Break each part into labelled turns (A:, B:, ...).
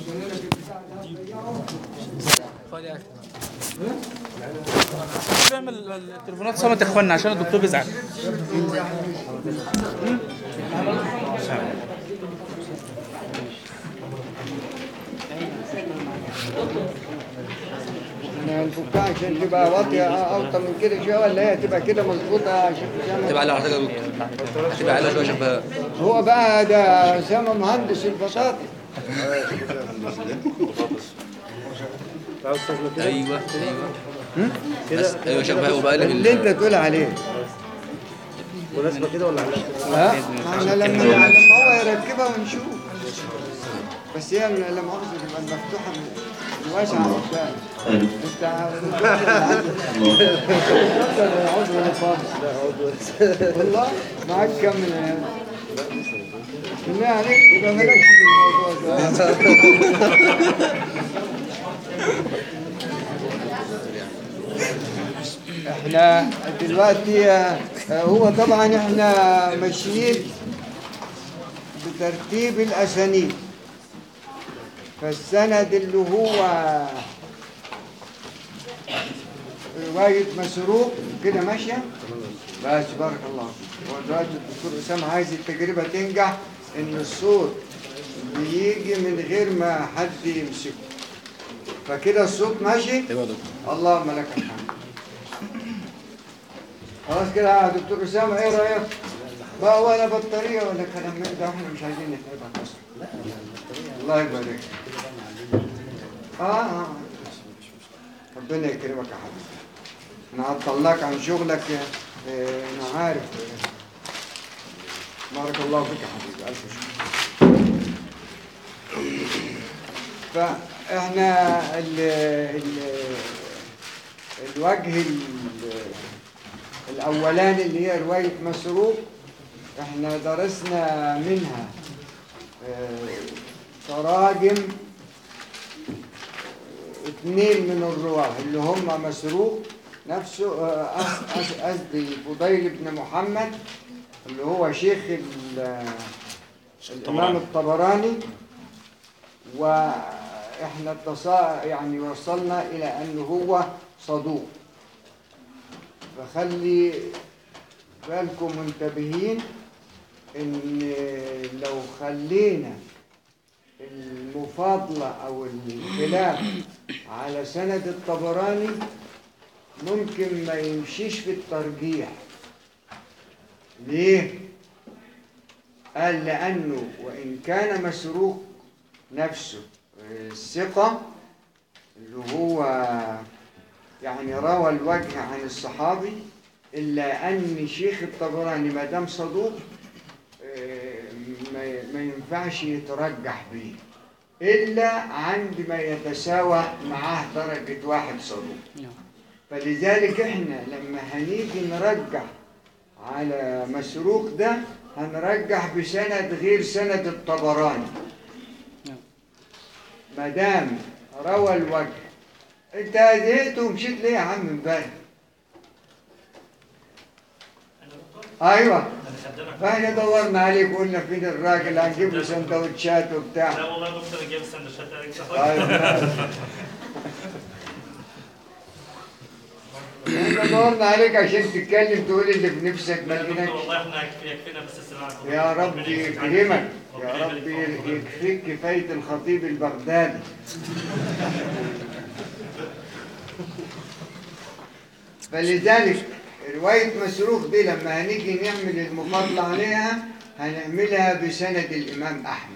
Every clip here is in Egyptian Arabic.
A: بعمل التليفونات صامت يا اخوانا عشان الدكتور بيزعل
B: احنا هنفكها عشان تبقى واطية أوطى من كده شوية ولا هي تبقى كده مظبوطة عشان أسامة
C: تبقى على حضرتك يا دكتور هتبقى على شويه شباب
B: هو بقى ده أسامة مهندس البطاطس
C: ايوه ايوه بس ايوه شباب وبقى لك
B: اللي
C: ال-
B: أنت تقول عليه
D: مناسبة كده ولا لا؟
B: ها؟ احنا لما لما هو يركبها ونشوف بس هي لما مؤاخذة تبقى مفتوحة من- من واسعة قدام انت عضو ولا فاضي والله معاك كم من عيال بالله عليك يبقى مالكش في الموضوع ده احنا دلوقتي آه، هو طبعا احنا ماشيين بترتيب الاسانيد فالسند اللي هو رواية مسروق كده ماشية بس بارك الله فيك هو دلوقتي الدكتور أسامة عايز التجربة تنجح إن الصوت بيجي من غير ما حد يمسكه فكده الصوت ماشي
C: ايوه يا دكتور
B: اللهم لك الحمد خلاص كده يا دكتور أسامة إيه رأيك؟ بقى ولا بطارية ولا كلام من ده واحنا مش عايزين نتعبك أصلا الله يبارك آه آه ربنا يكرمك يا حبيبي أنا هطلعك عن شغلك آه، أنا عارف بارك الله فيك يا حبيبي ألف شكر فإحنا ال ال الوجه ال- الأولاني اللي هي رواية مسروق احنا درسنا منها آه، تراجم اثنين من الرواه اللي هم مسروق نفسه آه، أس- أس- قصدي فضيل بن محمد اللي هو شيخ ال- الإمام الطبراني واحنا اتصا يعني وصلنا إلى أنه هو صدوق فخلي بالكم منتبهين ان لو خلينا المفاضلة او الخلاف على سند الطبراني ممكن ما يمشيش في الترجيح ليه؟ قال لأنه وإن كان مسروق نفسه الثقة اللي هو يعني روى الوجه عن الصحابي إلا أن شيخ الطبراني ما دام صدوق آه، ما- ما ينفعش يترجح به إلا عند ما يتساوى معاه درجة واحد صدوق فلذلك إحنا لما هنيجي نرجح على مسروق ده هنرجح بسند غير سند الطبراني ما دام روى الوجه انت زهقت ومشيت ليه يا عم امبارح؟ ايوه فاحنا دورنا عليك وقلنا فين الراجل هنجيب له سندوتشات وبتاع
E: لا والله يا دكتور جايب السندوتشات عليك
B: ايوه احنا دورنا عليك عشان تتكلم تقول اللي في نفسك ما لقيناكش
E: والله احنا يكفي- يكفينا بس السماع
B: يا رب
E: ربنا يجزيك عليك.
B: يكرمك يا
E: ربنا
B: رب
E: يبارك فيك.
B: يكفيك كفاية الخطيب البغدادي فلذلك رواية مسروق دي لما هنيجي نعمل المفاضلة عليها هنعملها بسند الإمام أحمد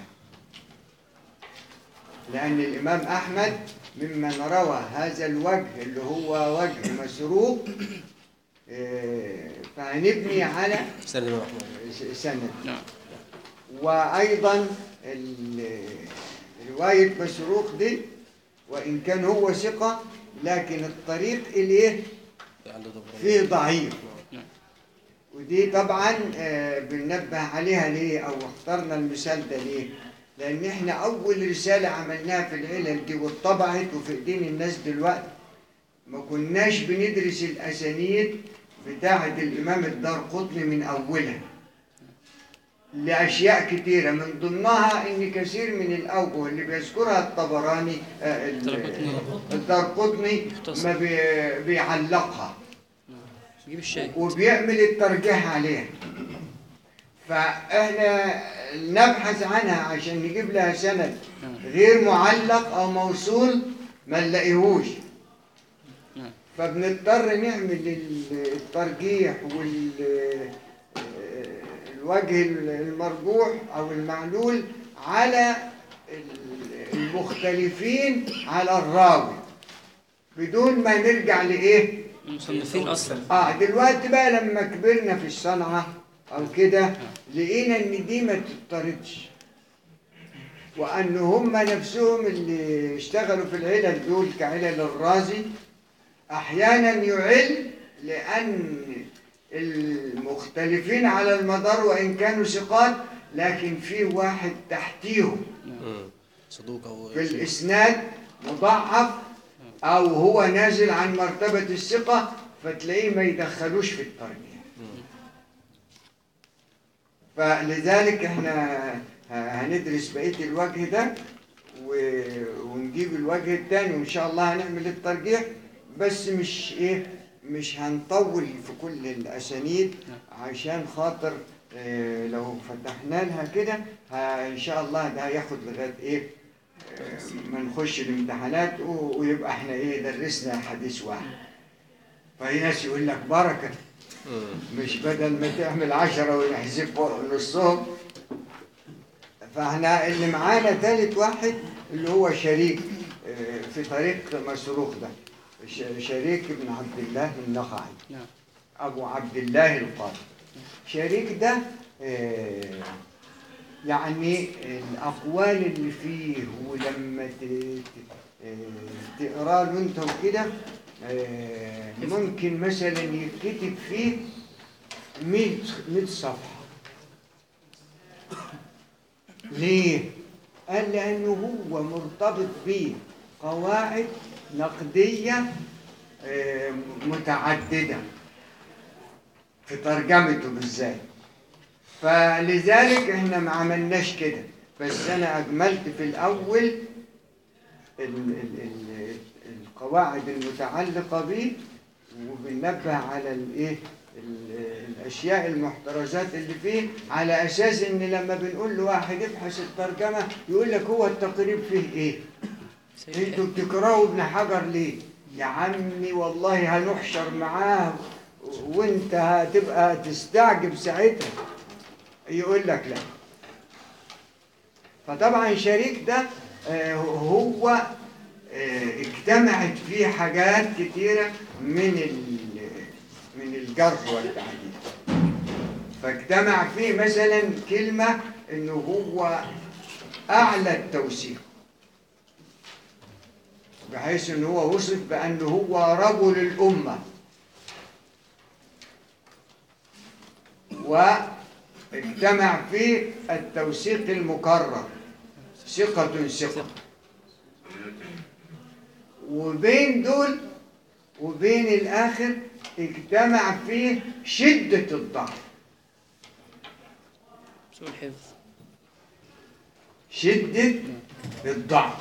B: لأن الإمام أحمد ممن روى هذا الوجه اللي هو وجه مسروق آه، فهنبني على
C: سند الإمام أحمد
B: سند
A: نعم.
B: وأيضا ال- رواية مسروق دي وإن كان هو ثقة لكن الطريق إليه
C: عنده طبراني
B: فيه ضعيف
A: نعم.
B: ودي طبعا آه، بننبه عليها ليه أو اخترنا المثال ده ليه لأن إحنا أول رسالة عملناها في العلل دي واتطبعت وفي إيدين الناس دلوقتي ما كناش بندرس الأسانيد بتاعة الإمام الدار قطني من أولها لأشياء كثيرة من ضمنها إن كثير من الأوجه اللي بيذكرها الطبراني آه، ال-
C: الدرقطني.
B: الدرقطني
C: مختصر.
B: ما بي- بيعلقها
C: جيب الشاي
B: وبيعمل الترجيح عليها فاحنا نبحث عنها عشان نجيب لها سند غير معلق او موصول ما نلاقيهوش
C: نعم.
B: فبنضطر نعمل ال- الترجيح وال الوجه المرجوح او المعلول على ال- المختلفين على الراوي بدون ما نرجع لايه
C: المصنفين اصلا
B: اه دلوقتي بقى لما كبرنا في الصنعة او كده لقينا ان دي ما تضطردش وان هم نفسهم اللي اشتغلوا في العلل دول كعلل الرازي احيانا يعل لان المختلفين على المدار وان كانوا ثقات لكن في واحد تحتيهم
D: صدوق او
B: في الإسناد مضاعف أو هو نازل عن مرتبة الثقة فتلاقيه ما يدخلوش في الترجيح فلذلك احنا هندرس بقية الوجه ده و- ونجيب الوجه الثاني وإن شاء الله هنعمل الترجيح بس مش إيه مش هنطول في كل الأسانيد عشان خاطر اه، لو فتحنا لها كده ه- إن شاء الله ده هياخد لغاية إيه ما نخش الامتحانات و- ويبقى احنا ايه درسنا حديث واحد فهي ناس يقول لك بركة مش بدل ما تعمل عشرة ونحذف فوق نصهم فاحنا اللي معانا ثالث واحد اللي هو شريك اه، في طريق مسروق ده ش- شريك بن عبد الله النخعي
C: نعم
B: أبو عبد الله القاضي شريك ده آه، يعني الأقوال اللي فيه ولما ت- ت- آه، تقرا له أنت وكده آه، ممكن مثلا يتكتب فيه 100 100 صفحة ليه؟ قال لأنه هو مرتبط بقواعد نقدية آه، متعددة في ترجمته بالذات فلذلك احنا ما عملناش كده بس انا اجملت في الاول ال ال ال القواعد المتعلقة به وبننبه على الايه ال- الاشياء المحترزات اللي فيه على اساس ان لما بنقول لواحد ابحث الترجمة يقول لك هو التقريب فيه ايه انتوا بتكرهوا ابن حجر ليه يا عمي والله هنحشر معاه وانت هتبقى تستعجب ساعتها يقول لك لا فطبعا شريك ده آه، هو آه، اجتمعت فيه حاجات كتيرة من ال- من الجرح والتعديل فاجتمع فيه مثلا كلمة انه هو اعلى التوثيق بحيث ان هو وصف بانه هو رجل الامه واجتمع فيه التوثيق المكرر ثقة ثقة وبين دول وبين الآخر اجتمع فيه شدة الضعف
C: سوء الحفظ
B: شدة الضعف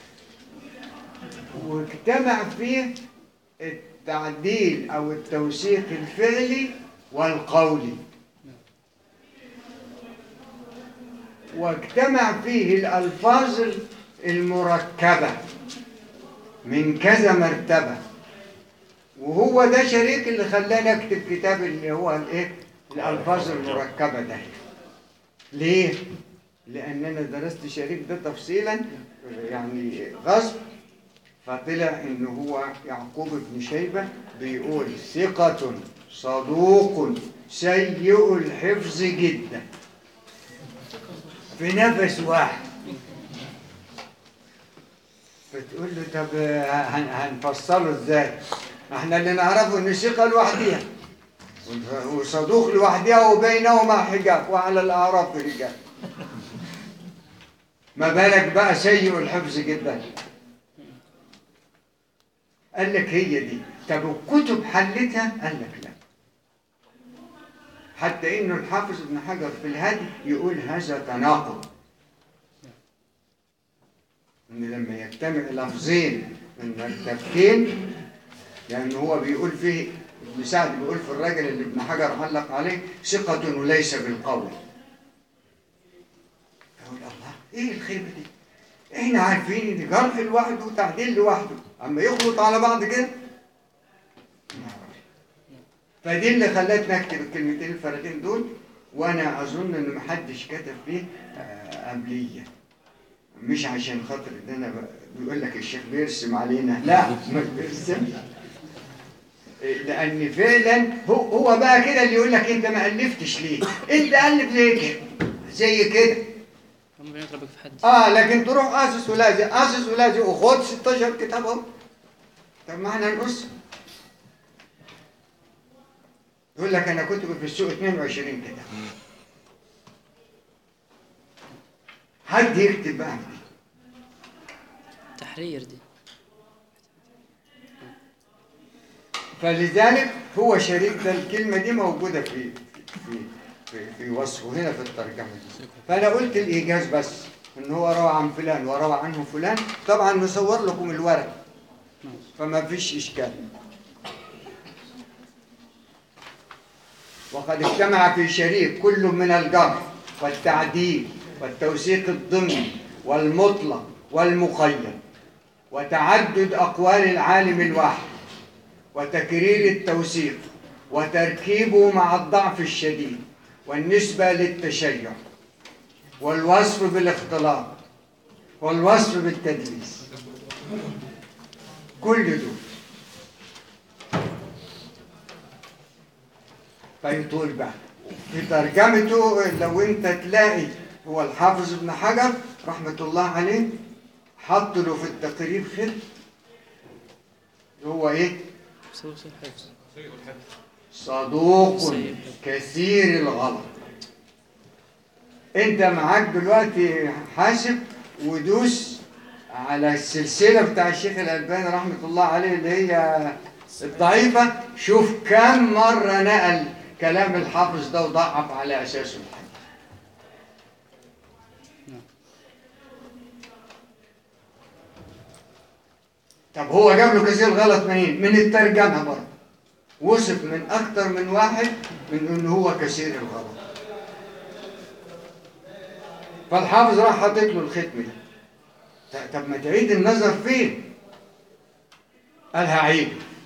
B: واجتمع فيه التعديل أو التوثيق الفعلي والقولي واجتمع فيه الألفاظ المركبة من كذا مرتبة وهو ده شريك اللي خلاني اكتب كتاب اللي هو الايه الألفاظ المركبة ده ليه؟ لأن أنا درست شريك ده تفصيلا يعني غصب فطلع إن هو يعقوب بن شيبة بيقول ثقة صدوق سيء الحفظ جدا في نفس واحد فتقول له طب هن- هنفصله ازاي؟ احنا اللي نعرفه ان ثقة لوحديها وصدوق لوحدها وبينهما حجاب وعلى الأعراف رجال ما بالك بقى سيء الحفظ جدا قال لك هي دي طب الكتب حلتها قال لك لا حتى انه الحافظ ابن حجر في الهدي يقول هذا تناقض ان لما يجتمع لفظين من مرتبتين لان هو بيقول فيه ابن سعد بيقول في الراجل اللي ابن حجر علق عليه ثقة وليس بالقول يقول الله ايه الخيبة دي احنا عارفين ان جرح لوحده وتعديل لوحده اما يخلط على بعض كده ما أعرفش. فدي اللي خلتني اكتب الكلمتين الفارغين دول وانا اظن ان محدش كتب فيه آه، قبليه مش عشان خاطر ان انا ب- بيقول لك الشيخ بيرسم علينا لا مش بيرسم إيه، لان فعلا هو هو بقى كده اللي يقول لك انت ما الفتش ليه انت الف ليه كده زي كده
A: هم بيضربك في حد
B: اه لكن تروح اسس ولازق اسس ولازق وخد 16 كتاب اهو طب ما احنا نقص يقول لك انا كتب في السوق 22 كتاب حد يكتب بقى في دي.
A: تحرير دي
B: فلذلك هو شريك ده الكلمة دي موجودة في في في, في وصفه هنا في الترجمة دي. فأنا قلت الإيجاز بس إن هو روى عن فلان وروى عنه فلان طبعا نصور لكم الورق فما فيش إشكال وقد اجتمع في شريك كل من الجرح والتعديل والتوثيق الضمني والمطلق والمقيد وتعدد أقوال العالم الواحد وتكرير التوثيق وتركيبه مع الضعف الشديد والنسبة للتشيع والوصف بالاختلاط والوصف بالتدليس كل دول فيطول بقى في ترجمته لو انت تلاقي هو الحافظ ابن حجر رحمة الله عليه حط له في التقريب خل هو ايه
A: صدق سيد حفظ
B: صدوق كثير الغلط انت معاك دلوقتي حاسب ودوس على السلسلة بتاع الشيخ الألباني رحمة الله عليه اللي هي الضعيفة شوف كم مرة نقل كلام الحافظ ده وضعف على أساسه الحديث طب هو جاب له كثير غلط منين؟ من الترجمة برضه وصف من أكتر من واحد من إن هو كثير الغلط فالحافظ راح حاطط له الختم ده ط- طب ما تعيد النظر فين؟ قال هعيد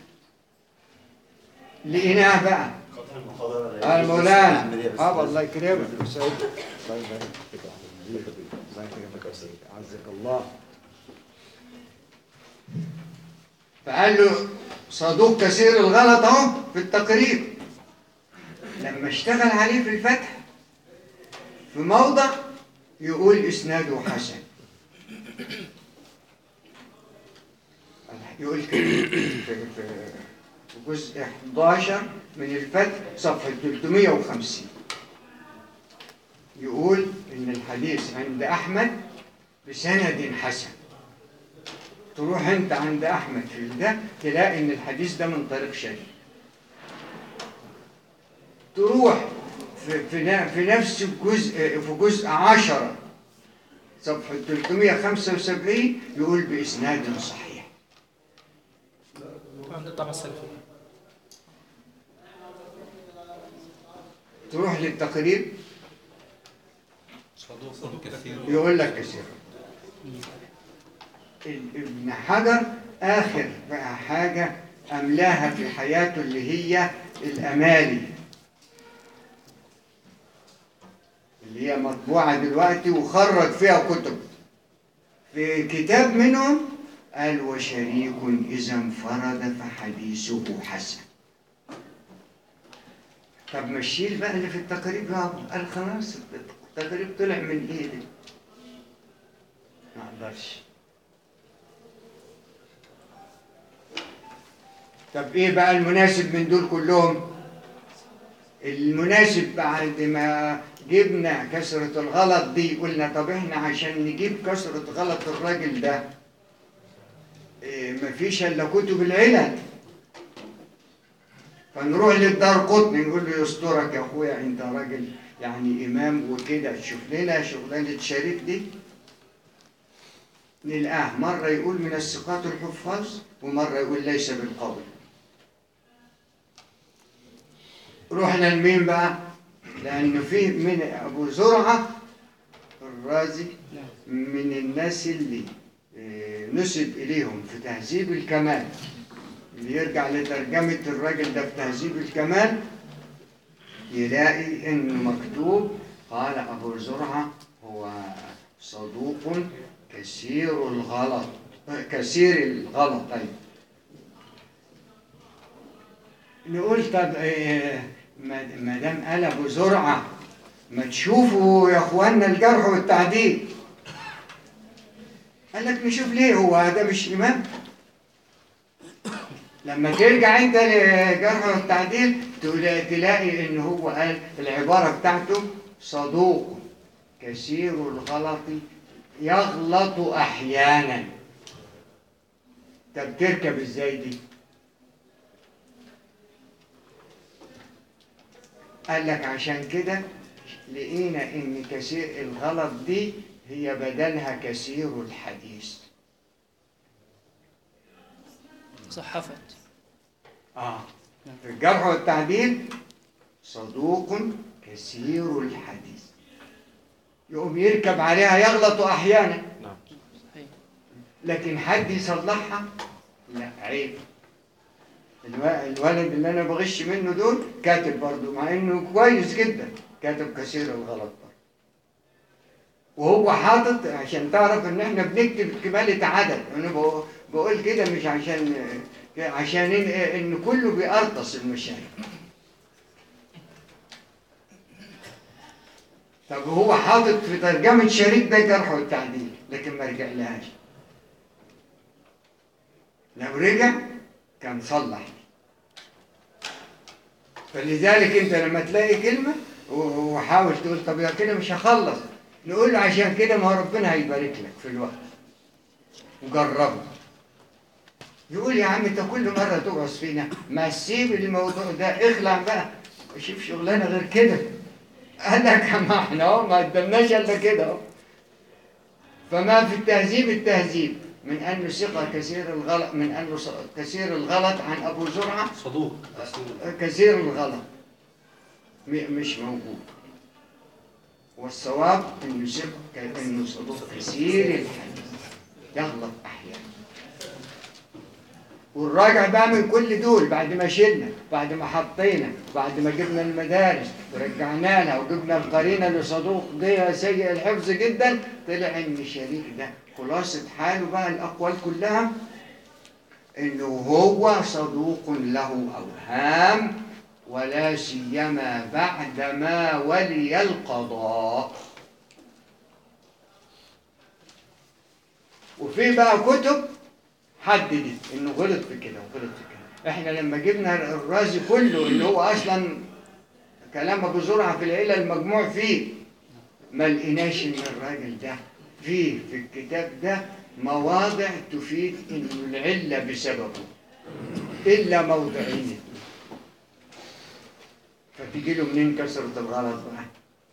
B: لقيناه بقى قال مولانا اه الله يكرمك ويسعدك الله يبارك فيك يا حبيبي. الله يكرمك يا سيدي عزك الله فقال له صدوق كثير الغلط اهو في التقريب لما اشتغل عليه في الفتح في موضع يقول اسناده حسن يقول كده في, في, في جزء 11 من الفتح صفحة 350 يقول إن الحديث عند أحمد بسند حسن تروح أنت عند أحمد في ده تلاقي إن الحديث ده من طريق شيخ تروح في, في, ن- في نفس الجزء في جزء 10 صفحة 375 يقول بإسناد صحيح
A: عند الطبعة السلفية
B: تروح للتقريب
C: صدوق كثير
B: يقول لك كثير ابن حجر آخر بقى حاجة أملاها في حياته اللي هي الأمالي اللي هي مطبوعة دلوقتي وخرج فيها كتب في كتاب منهم قال وشريك إذا انفرد فحديثه حسن طب ما الشيل بقى اللي في التقريب يا أبو. قال خلاص التقريب طلع من ايدي ما اقدرش طب ايه بقى المناسب من دول كلهم المناسب بعد ما جبنا كسرة الغلط دي قلنا طب احنا عشان نجيب كسرة غلط الراجل ده إيه مفيش الا كتب العلل فنروح للدار قطني نقول له يسترك يا اخويا انت راجل يعني امام وكده تشوف لنا شغلانه شريك دي نلقاه مره يقول من الثقات الحفاظ ومره يقول ليس بالقول رحنا لمين بقى؟ لأنه فيه من أبو زرعة الرازي من الناس اللي آه، نسب إليهم في تهذيب الكمال اللي يرجع لترجمة الراجل ده في تهذيب الكمال يلاقي إنه مكتوب قال أبو زرعة هو صدوق كثير الغلط آه، كثير الغلط أيضا نقول طب آه، ما ما دام قال ابو زرعه ما تشوفوا يا اخوانا الجرح والتعديل قال لك نشوف ليه هو ده مش امام لما ترجع انت للجرح والتعديل تلا- تلاقي ان هو قال العباره بتاعته صدوق كثير الغلط يغلط احيانا طب تركب ازاي دي قال لك عشان كده لقينا ان كثير الغلط دي هي بدلها كثير الحديث
A: صحفت
B: اه في الجرح والتعديل صدوق كثير الحديث يقوم يركب عليها يغلط احيانا
A: صحيح
B: لكن حد يصلحها لا عيب الو- الولد اللي انا بغش منه دول كاتب برضه مع انه كويس جدا كاتب كثير الغلط برضه وهو حاطط عشان تعرف ان احنا بنكتب كمالة عدد انا بقول- بقول كده مش عشان عشان ان, إن كله بيقرطس المشايخ طب هو حاطط في ترجمة شريك ده الجرح والتعديل لكن ما رجع لهاش لو رجع كان صلح فلذلك انت لما تلاقي كلمة و- وحاول تقول طب يا كده مش هخلص نقول له عشان كده ما هو ربنا هيبارك لك في الوقت وجربه يقول يا عم انت كل مرة تقعص فينا ما تسيب الموضوع ده اخلع بقى شوف شغلانة غير كده قال لك ما احنا اهو ما قدمناش الا كده اهو فما في التهذيب التهذيب من انه ثقة كثير الغلط من انه ص- كثير الغلط عن ابو زرعة
D: صدوق
B: كثير الغلط م- مش موجود والصواب انه ثقة انه صدوق كثير الحديث يغلط احيانا والراجع بقى من كل دول بعد ما شلنا بعد ما حطينا بعد ما جبنا المدارس ورجعنا لها وجبنا القرينه لصدوق دي سيء الحفظ جدا طلع ان الشريك ده خلاصه حاله بقى الاقوال كلها انه هو صدوق له اوهام ولا سيما بعد ما ولي القضاء وفي بقى كتب حددت انه غلط في كده وغلط في كده احنا لما جبنا الرازي كله اللي هو اصلا كلام ابو زرعه في العيله المجموع فيه ما لقيناش ان الراجل ده فيه في الكتاب ده مواضع تفيد انه العله بسببه الا موضعين فتيجي له منين كثره الغلط بقى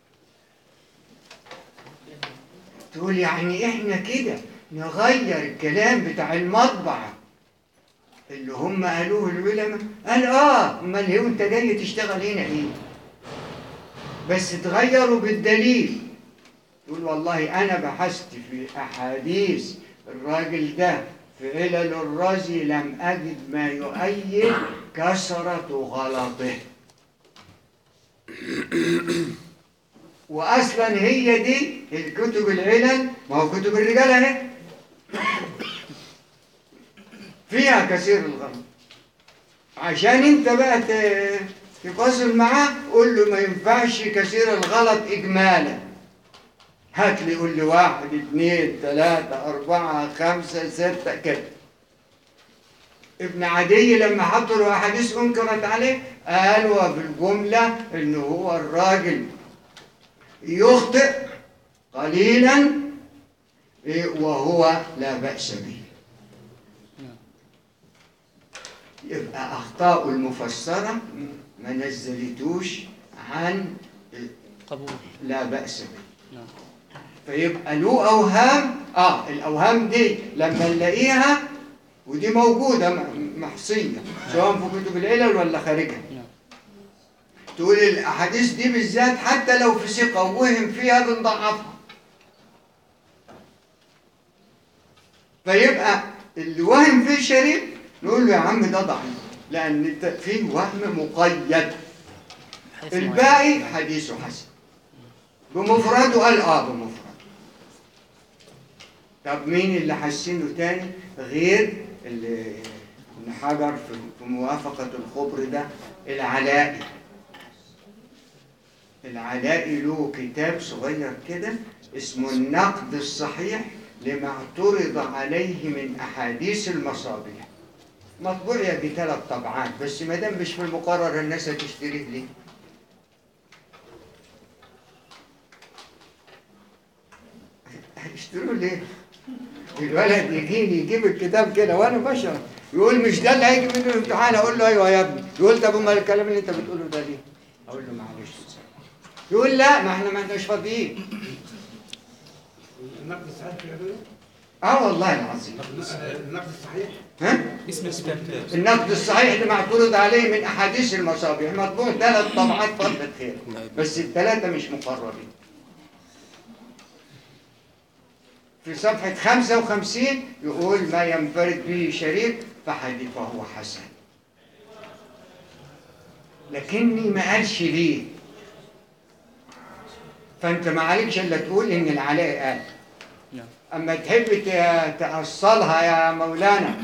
B: تقول يعني احنا كده نغير الكلام بتاع المطبعة اللي هم قالوه العلماء قال اه امال هو انت جاي تشتغل هنا ايه بس تغيروا بالدليل يقول والله انا بحثت في احاديث الراجل ده في علل الرازي لم اجد ما يؤيد كثرة غلطه واصلا هي دي الكتب العلل ما هو كتب الرجال اهي فيها كثير الغلط عشان انت بقى ت- تفاصل معاه قول له ما ينفعش كثير الغلط اجمالا هات لي قول لي واحد اثنين ثلاثة أربعة خمسة ستة كده ابن عدي لما حطوا له أحاديث أنكرت عليه قالوا بالجملة إن هو الراجل يخطئ قليلا إيه، وهو لا بأس به يبقى أخطاء المفسرة ما نزلتوش عن
A: قبول
B: لا بأس به
A: نعم
B: فيبقى له أوهام آه الأوهام دي لما نلاقيها ودي موجودة م- محصية سواء في كتب العلل ولا خارجها
A: نعم
B: تقول الأحاديث دي بالذات حتى لو في ثقة ووهم فيها بنضعفها فيبقى اللي وهم فيه شريك نقول له يا عم ده ضعيف لأن الت- فيه وهم مقيد
A: حيث معين.
B: الباقي حديث حسن بمفرده قال اه بمفرده طب مين اللي حسنه تاني غير اللي ابن حجر في في موافقة الخبر ده العلائي العلائي له كتاب صغير كده اسمه النقد الصحيح لما اعترض عليه من أحاديث المصابيح مطبوع يجي ثلاث طبعات بس ما دام مش في المقرر الناس هتشتريه ليه؟ هيشتروه ليه؟ الولد يجيني يجيب الكتاب كده وانا بشر يقول مش ده اللي هيجي منه الامتحان اقول له ايوه يا ابني يقول طب امال الكلام اللي انت بتقوله ده ليه؟ اقول له معلش يقول لا ما احنا ما احناش فاضيين
F: النقد الصحيح في العلوم
B: اه والله العظيم
F: النقد الصحيح
B: ها؟
C: اسم الكتاب
B: النقد الصحيح اللي معترض عليه من احاديث المصابيح مطبوع ثلاث طبعات فضلت خير بس الثلاثه مش مقررين في صفحة 55 يقول ما ينفرد به شريك فحديث فهو حسن لكني ما قالش ليه فانت ما عليكش الا تقول ان العلاء قال
A: نعم
B: اما تحب ت- تأصلها يا مولانا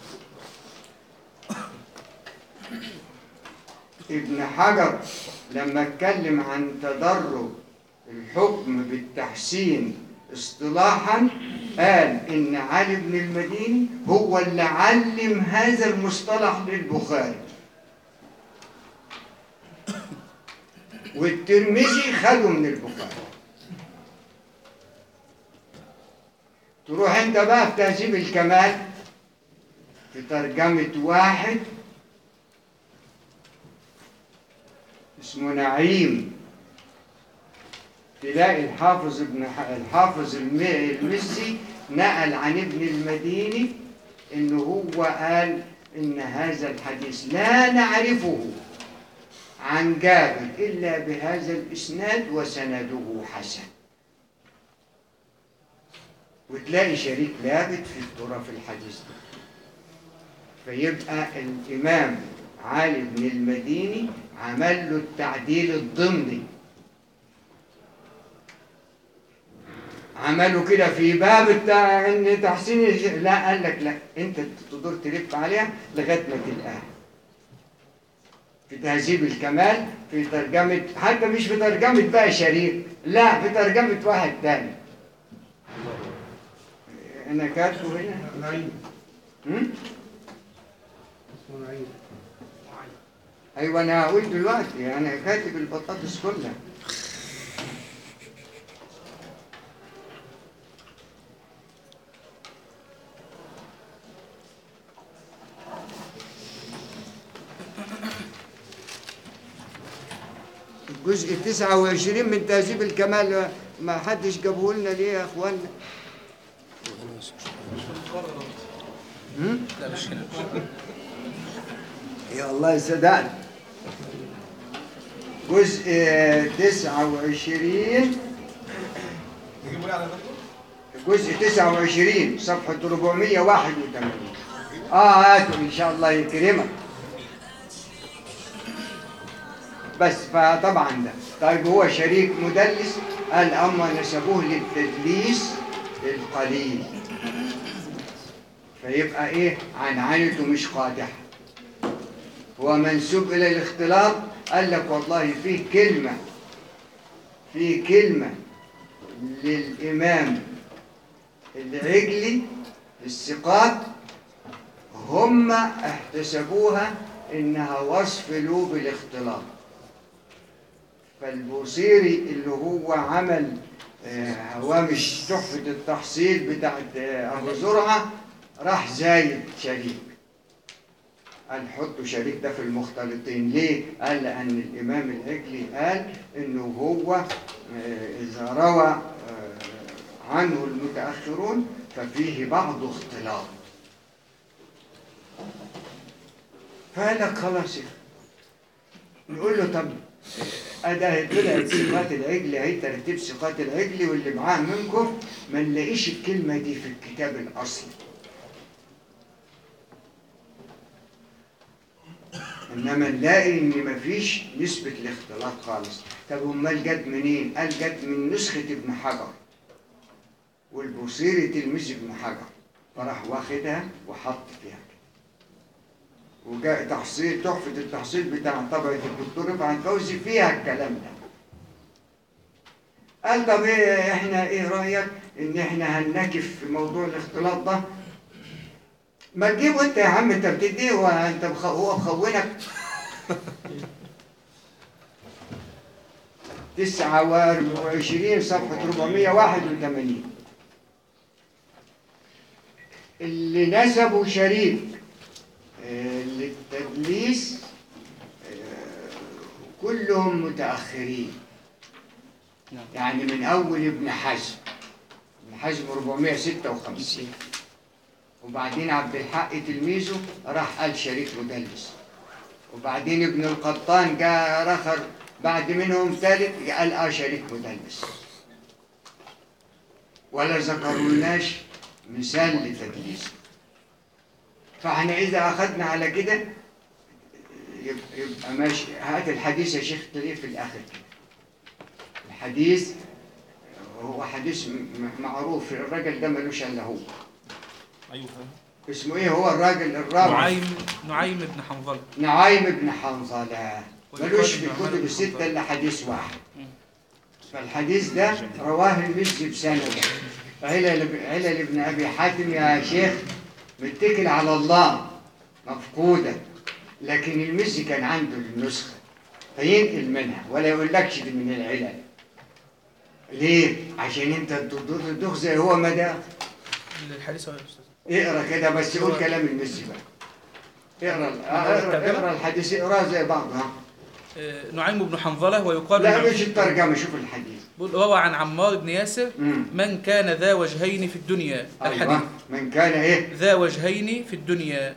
B: ابن حجر لما اتكلم عن تدرج الحكم بالتحسين اصطلاحا قال ان علي بن المديني هو اللي علم هذا المصطلح للبخاري والترمذي خده من البخاري تروح انت بقى في تهذيب الكمال في ترجمة واحد اسمه نعيم تلاقي الحافظ ابن ح- الحافظ الم- المزي نقل عن ابن المديني انه هو قال ان هذا الحديث لا نعرفه عن جابر الا بهذا الاسناد وسنده حسن وتلاقي شريك لابد في الترى في الحديث ده فيبقى الإمام علي بن المديني عمل له التعديل الضمني عملوا كده في باب التع... ان تحسين الج... لا قال لك لا انت تقدر تلف عليها لغايه ما تلقاها في تهذيب الكمال في ترجمه حتى مش في ترجمه بقى شريك لا في ترجمه واحد تاني انا كاتبه هنا
F: نعيم
B: هم؟
F: اسمه نعيم
B: ايوه انا هقول دلوقتي انا كاتب البطاطس كلها الجزء 29 من تهذيب الكمال ما حدش جابه لنا ليه يا اخوانا؟ هم؟
C: لا مش هنا
B: يا الله صدقني جزء تسعة وعشرين جزء تسعة وعشرين صفحة 481 اه هاتوا ان شاء الله يكرمك بس فطبعا ده طيب هو شريك مدلس قال اما نسبوه للتدليس القليل فيبقى ايه عنعنته مش قادحه هو منسوب إلى الاختلاط قال لك والله فيه كلمة فيه كلمة للإمام العجلي في الثقات هم احتسبوها إنها وصف له بالاختلاط فالبوصيري اللي هو عمل آه، هوامش تحفة التحصيل بتاعت آه، أبو زرعة راح زايد شريك قال حطوا شريك ده في المختلطين ليه؟ قال لأن الإمام العجلي قال إنه هو آه، إذا روى آه، عنه المتأخرون ففيه بعض اختلاط فقال لك خلاص يا أخي. نقول له طب أدا طلعت صفات العجل أهي ترتيب صفات العجل واللي معاه منكم ما نلاقيش الكلمة دي في الكتاب الأصلي انما نلاقي ان مفيش نسبة الاختلاط خالص طب امال جت منين؟ قال جت من نسخة ابن حجر والبوصيري تلميذ ابن حجر فراح واخدها وحط فيها كده وجاء تحصيل تحفة التحصيل بتاع طبعة الدكتور رفعت فوزي فيها الكلام ده قال طب ايه احنا ايه رأيك ان احنا هنكف في موضوع الاختلاط ده ما تجيبه انت يا عم انت بتديه هو انت مخ... هو مخونك تسعة وعشرين صفحة 481 اللي نسبوا شريك آه، للتدليس آه، كلهم متأخرين
A: نعم.
B: يعني من أول ابن حزم ابن حزم 456 وبعدين عبد الحق تلميذه راح قال شريك مدلس وبعدين ابن القطان جاء رخر بعد منهم ثالث قال اه شريك مدلس ولا ذكرولناش مثال لتدليس فاحنا اذا اخذنا على كده يبقى, يبقى ماشي هات الحديث يا شيخ تلاقيه في الاخر كده الحديث هو حديث م- م- معروف الراجل ده ملوش الا هو
G: ايوه
B: اسمه ايه هو الراجل الرابع
G: نعيم نعيم بن حنظله
B: نعيم بن حنظلة ملوش في
G: ويقال
B: الكتب
G: بن
B: الستة
G: حنظلة.
B: إلا حديث واحد فالحديث ده رواه المزي بسنده علل علل ابن أبي حاتم يا شيخ متكل على الله مفقودة لكن المزي كان عنده النسخة فينقل منها ولا يقولكش دي من العلل ليه؟ عشان انت تدوخ زي هو مدى
G: الحديث هو يا استاذ
B: اقرا كده بس قول كلام المزي بقى اقرا اقرا, اقرا الحديث اقراه زي بعض ها
G: آه، نعيم بن حنظله ويقال
B: لا
G: نعيم-
B: مش الترجمه شوف الحديث
G: بيقول روى عن عمار بن ياسر
B: مم.
G: من كان ذا وجهين في الدنيا الحديث
B: أيوة. من كان ايه
G: ذا وجهين في الدنيا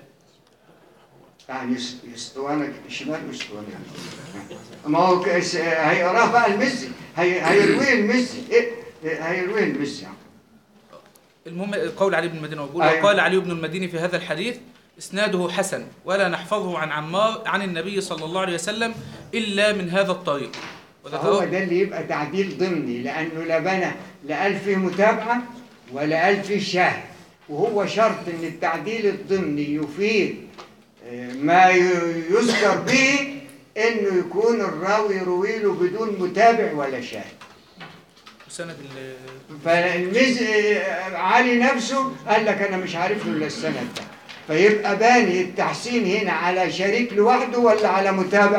B: يعني يس- يسطوانك شمال يسطوانك ما هو كس- هيقراه بقى المزي هي هيرويه المزي ايه إيه، هيرويه المزي
G: المهم قول علي بن المديني يقول
B: أيوة.
G: وقال علي بن المديني في هذا الحديث اسناده حسن ولا نحفظه عن عمار عن النبي صلى الله عليه وسلم الا من هذا الطريق
B: هو
G: وذكره
B: ده اللي يبقى تعديل ضمني لانه لا بنى لا قال فيه متابعه ولا قال فيه شاهد وهو شرط ان التعديل الضمني يفيد آه، ما ي- يذكر به انه يكون الراوي يروي له بدون متابع ولا شاهد
G: سند ال-
B: فالمز علي نفسه قال لك انا مش عارف له الا السند ده فيبقى باني التحسين هنا على شريك لوحده ولا على متابع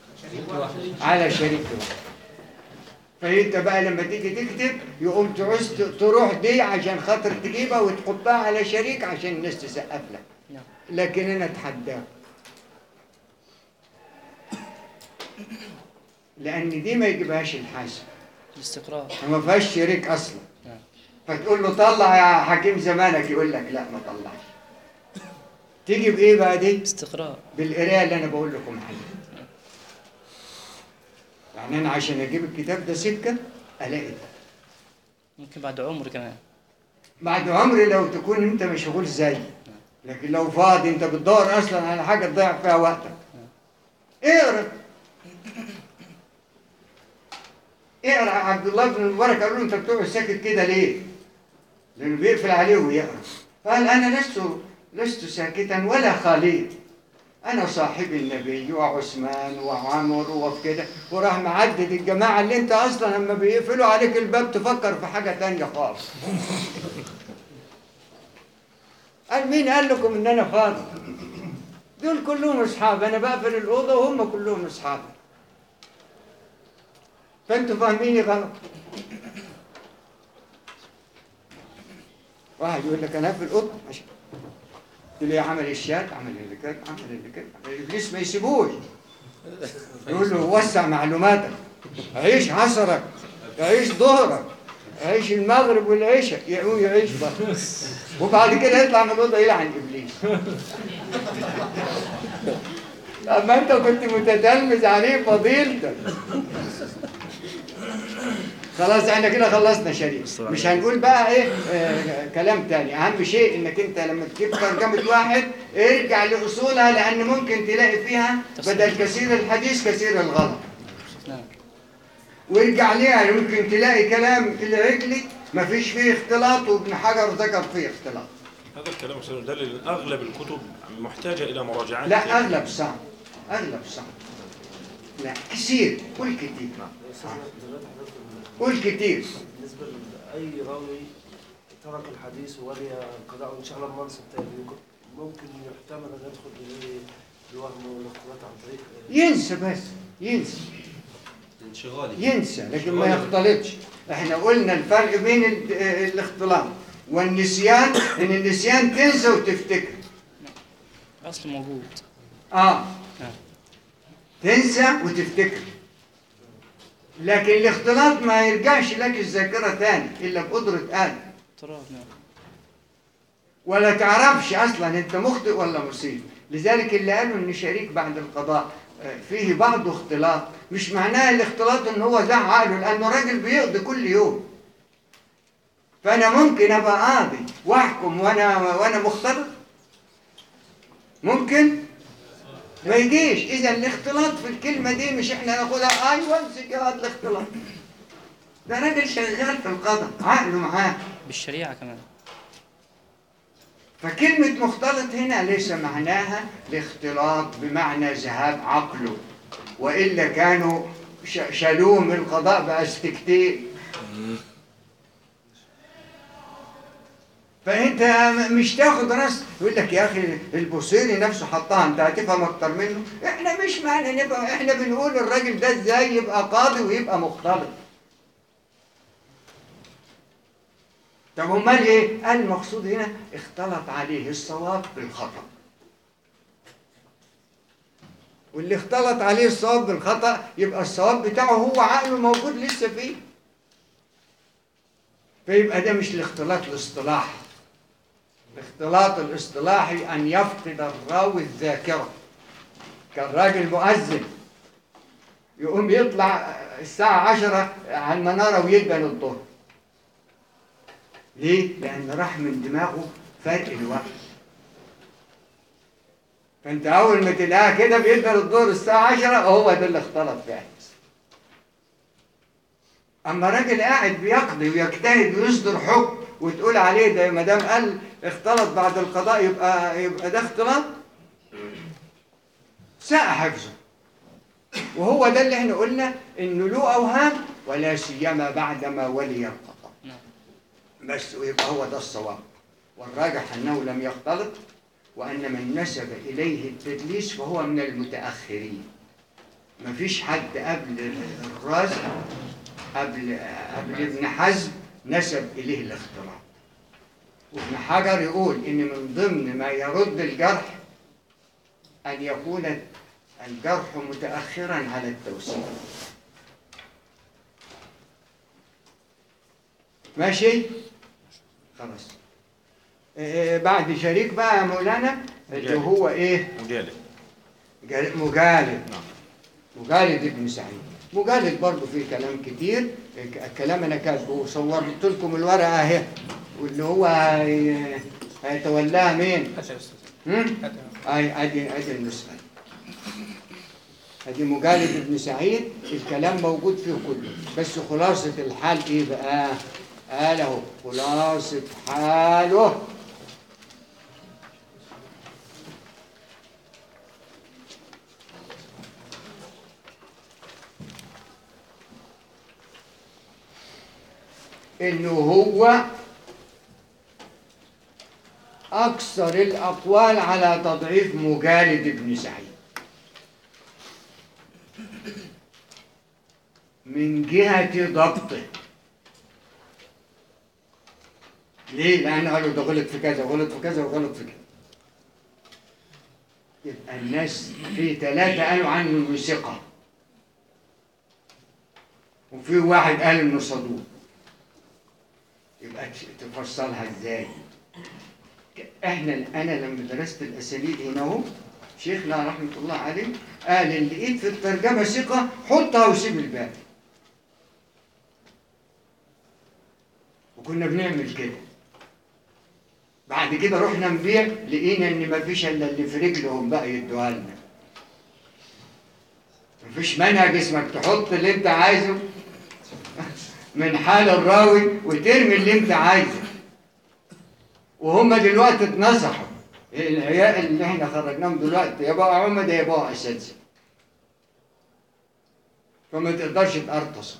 B: على شريك لوحده فانت بقى لما تيجي تكتب يقوم تعوز ت- تروح دي عشان خاطر تجيبها وتحطها على شريك عشان الناس تسقف لك
A: نعم.
B: لكن انا اتحداك لان دي ما يجيبهاش الحاسب
A: الاستقراء
B: ما فيهاش شريك اصلا
A: نعم.
B: فتقول له طلع يا حكيم زمانك يقول لك لا ما طلعش تيجي بايه بقى دي
A: استقراء
B: بالقرايه اللي انا بقول لكم عليها يعني انا عشان اجيب الكتاب ده سكه الاقي ده
A: ممكن بعد عمر كمان
B: بعد عمري لو تكون انت مشغول زيي لكن لو فاضي انت بتدور اصلا على حاجه تضيع فيها وقتك اقرا اقرا عبد الله بن المبارك قال له انت بتقعد ساكت كده ليه؟ لانه بيقفل عليه ويقرا قال انا لست لست ساكتا ولا خاليا انا صاحب النبي وعثمان وعمر وكده وراح معدد الجماعه اللي انت اصلا لما بيقفلوا عليك الباب تفكر في حاجه تانية خالص قال مين قال لكم ان انا فاضي دول كلهم اصحاب انا بقفل الاوضه وهم كلهم اصحاب فانتوا فاهميني غلط واحد يقول لك انا هقفل الاوضه عشان تلاقيه عمل الشات عمل اللي كده عمل اللي كده ابليس ما يسيبوش يقول له وسع معلوماتك عيش عصرك عيش ظهرك عيش المغرب والعشاء يقوم يعيش بقى وبعد كده يطلع من الاوضه يلعن ابليس اما انت كنت متتلمذ عليه فضيلتك خلاص احنا كده خلصنا شريف مش هنقول بقى ايه آه كلام تاني اهم شيء انك انت لما تجيب ترجمه واحد ارجع لاصولها لان ممكن تلاقي فيها بدل كثير الحديث كثير الغلط
A: نعم
B: وارجع ليها يمكن تلاقي كلام العجلي ما فيش فيه اختلاط وابن حجر ذكر فيه اختلاط
H: هذا الكلام سيدل ان اغلب الكتب محتاجه الى مراجعات
B: لا اغلب صعب اغلب صعب لا كثير قول كتير قول كتير
I: بالنسبة لأي راوي ترك الحديث ولي قضاء إن شاء الله المنصب تاني ممكن يحتمل أن يدخل إليه الوهم والاختلاط عن طريق
B: ينسى بس ينسى
C: انشغالي
B: ينسى لكن ما يختلطش احنا قلنا الفرق بين ال- اه الاختلاط والنسيان ان النسيان تنسى وتفتكر
A: أصل موجود
B: اه
A: نعم.
B: تنسى وتفتكر لكن الاختلاط ما يرجعش لك الذاكرة تاني إلا بقدرة آدم
A: تراب نعم
B: ولا تعرفش أصلا أنت مخطئ ولا مصيب لذلك اللي قالوا إن شريك بعد القضاء آه، فيه بعض اختلاط مش معناه الاختلاط إن هو زع عقله لأنه راجل بيقضي كل يوم فأنا ممكن أبقى قاضي وأحكم وأنا وأنا مختلط ممكن ما يجيش اذا الاختلاط في الكلمه دي مش احنا ناخدها ايوه امسك يا واد الاختلاط ده راجل شغال في القضاء عقله معاه
A: بالشريعة كمان
B: فكلمة مختلط هنا ليس معناها الاختلاط بمعنى ذهاب عقله وإلا كانوا ش- شالوه من القضاء بأستكتين فأنت م- مش تاخد راس يقول لك يا أخي البوصيري نفسه حطها أنت هتفهم أكتر منه إحنا مش معنى نبقى إحنا بنقول الراجل ده إزاي يبقى قاضي ويبقى مختلط طب امال ايه؟ قال المقصود هنا اختلط عليه الصواب بالخطا. واللي اختلط عليه الصواب بالخطا يبقى الصواب بتاعه هو عقله موجود لسه فيه. فيبقى ده مش الاختلاط الاصطلاحي. الاختلاط الاصطلاحي ان يفقد الراوي الذاكره. كان راجل مؤذن يقوم يطلع الساعه عشرة على المناره ويدن الظهر. ليه؟ لأن راح من دماغه فرق الوقت. فأنت أول ما تلاقيها كده بيقدر الدور الساعة 10 هو ده اللي اختلط فعلا. أما راجل قاعد بيقضي ويجتهد ويصدر حكم وتقول عليه ده ما دام قال اختلط بعد القضاء يبقى يبقى ده اختلاط ساء حفظه وهو ده اللي احنا قلنا انه له اوهام ولا سيما بعدما ولي القضاء
A: نعم
B: بس ويبقى هو ده الصواب والراجح أنه لم يختلط وأن من نسب إليه التدليس فهو من المتأخرين مفيش حد قبل الرازي قبل قبل ابن حزم نسب إليه الاختلاط وابن حجر يقول إن من ضمن ما يرد الجرح أن يكون الجرح متأخرا على التوسيع ماشي خلاص إيه بعد شريك بقى يا مولانا اللي
H: مجالد.
B: هو ايه
H: مجالد
B: جال- مجالد مجالد ابن سعيد مجالد برضه فيه كلام كتير الكلام انا كاتبه وصورت لكم الورقه اهي واللي هو هي- هيتولاها مين؟
G: هات يا أستاذ
B: هم؟
G: هات يا
B: اي ادي ادي النسخه ادي مجالد ابن سعيد الكلام موجود فيه كله بس خلاصه الحال ايه بقى؟ قال اهو خلاصه حاله انه هو أكثر الأقوال على تضعيف مجالد بن سعيد من جهة ضبطه ليه؟ لأن قالوا ده غلط في كذا وغلط في كذا وغلط في كذا يبقى الناس في ثلاثة قالوا عنه إنه ثقة وفي واحد قال إنه صدوق يبقى ت- تفصلها إزاي؟ إحنا أنا لما درست الأساليب هنا أهو شيخنا رحمة الله عليه قال إن لقيت في الترجمة ثقة حطها وسيب الباقي وكنا بنعمل كده بعد كده رحنا نبيع لقينا ان مفيش الا اللي في رجلهم بقى يدوها لنا مفيش منهج اسمك تحط اللي انت عايزه من حال الراوي وترمي اللي انت عايزه وهم دلوقتي اتنصحوا العيال اللي احنا خرجناهم دلوقتي يا بقى عمد يا بقى اساتذه فما تقدرش تقرطص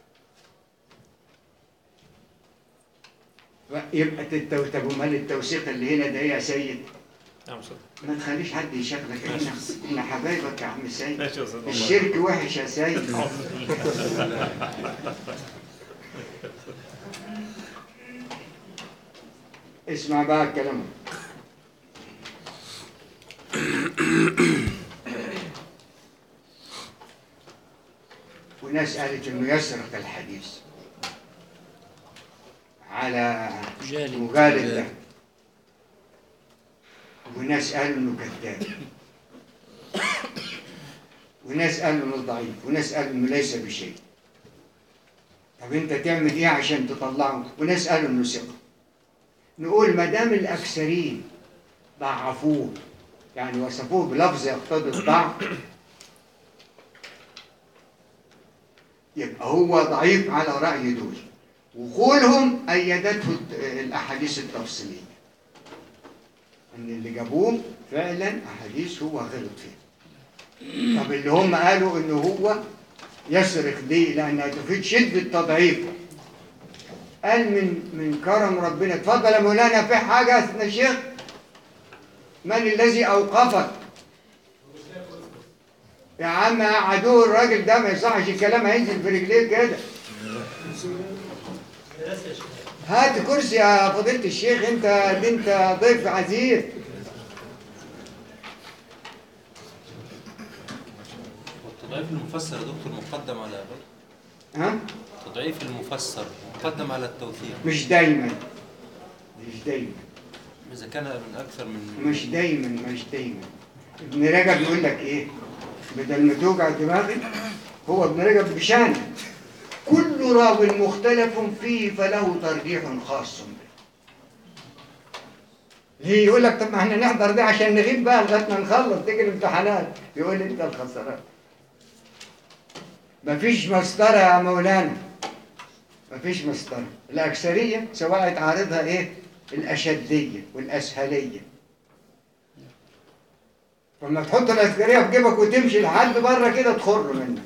B: يبقى التو- طب امال التوثيق اللي هنا ده إيه يا سيد
H: نعم صدق
B: ما تخليش حد يشغلك احنا احنا حبايبك يا عم سيد
H: ماشي يا أستاذ والله.
B: الشرك وحش يا سيد اسمع بقى الكلام وناس قالت انه يسرق الحديث على
A: جالد
B: مجالد له وناس قالوا انه كذاب وناس قالوا انه ضعيف وناس قالوا انه ليس بشيء طب انت تعمل ايه عشان تطلعه وناس قالوا انه ثقه نقول ما دام الاكثرين ضعفوه يعني وصفوه بلفظ يقتضي الضعف يبقى هو ضعيف على راي دول وقولهم ايدته الاحاديث التفصيليه ان اللي جابوه فعلا احاديث هو غلط فيها طب اللي هم قالوا انه هو يصرخ ليه لانها تفيد شده تضعيفه قال من من كرم ربنا اتفضل يا مولانا في حاجه يا سيدنا الشيخ من الذي اوقفك يا عم عدو الراجل ده ما يصحش الكلام هينزل في رجليك كده هات كرسي يا فضيلة الشيخ انت اللي انت ضيف عزيز
C: والتضعيف المفسر يا دكتور مقدم على
B: ها
C: تضعيف المفسر مقدم على التوثيق
B: مش دايما مش دايما
C: إذا كان من أكثر من
B: مش دايما مش دايما ابن رجب يقول لك ايه بدل ما توجع دماغي هو ابن رجب بشان كل راو مختلف فيه فله ترجيح خاص به ليه يقول لك طب ما احنا نحضر ده عشان نغيب بقى لغايه ما نخلص تيجي الامتحانات يقول انت الخسران مفيش مسطره يا مولانا مفيش مسطره الاكثريه سواء تعارضها ايه الاشديه والاسهليه لما تحط العسكريه في جيبك وتمشي لحد بره كده تخر منك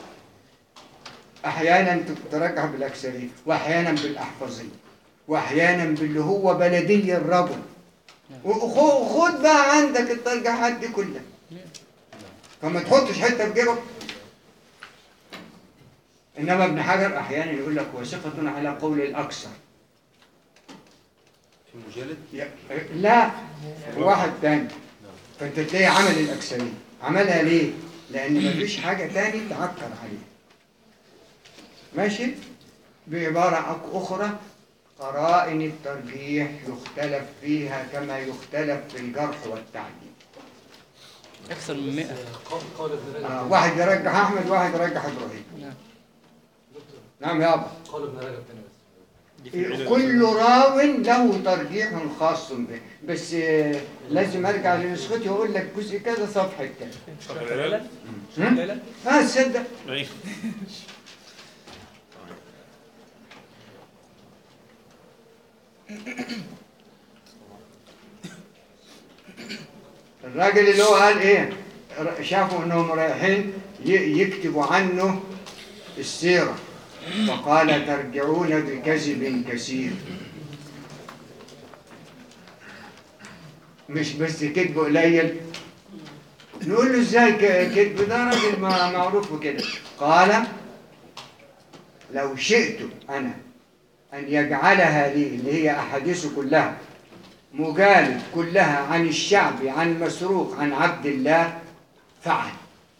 B: احيانا ترجح بالاكثريه واحيانا بالاحفظيه واحيانا باللي هو بلدي الرجل وخد بقى عندك الترجيحات دي كلها فما تحطش حته في جيبك انما ابن حجر احيانا يقول لك وثقه على قول الاكثر
C: في مجالد
B: ي- لا واحد تاني فانت تلاقي عمل الاكثريه عملها ليه؟ لان مفيش حاجه تاني تعكر عليه ماشي بعباره أك- اخرى قرائن الترجيح يختلف فيها كما يختلف في الجرح والتعديل
A: أكثر من 100
B: آه واحد يرجح احمد واحد يرجح ابراهيم
A: نعم.
B: نعم يابا
J: قال ابن رجب تاني بس
H: دي في علل.
B: كل راو له ترجيح خاص به بس آه، لازم ارجع لنسختي واقول لك جزء كذا صفحه كذا
H: شرح العلل
B: هم؟ اه تصدق
H: أي.
B: الراجل اللي هو قال ايه ر- شافوا انهم رايحين ي- يكتبوا عنه السيره فقال ترجعون بكذب كثير مش بس كذب قليل نقول له ازاي ك- كذب ده راجل ما- معروف وكده قال لو شئت انا ان يجعلها لي اللي هي احاديثه كلها مجالد كلها عن الشعبي عن مسروق عن عبد الله فعل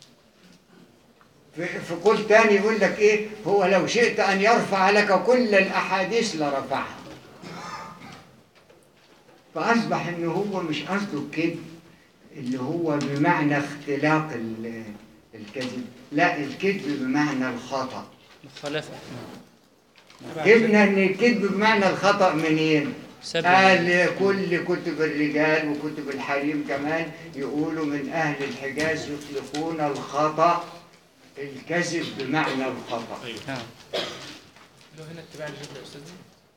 B: في في قول تاني يقول لك ايه هو لو شئت ان يرفع لك كل الاحاديث لرفعها فاصبح ان هو مش قصده الكذب اللي هو بمعنى اختلاق ال- الكذب لا الكذب بمعنى الخطأ
A: مخالفة
B: جبنا ان الكذب بمعنى الخطأ منين؟
A: سبب
B: قال كل كتب الرجال وكتب الحريم كمان يقولوا من أهل الحجاز يطلقون الخطأ الكذب بمعنى الخطأ
A: نعم
G: لو هنا اتباع الجد يا أستاذ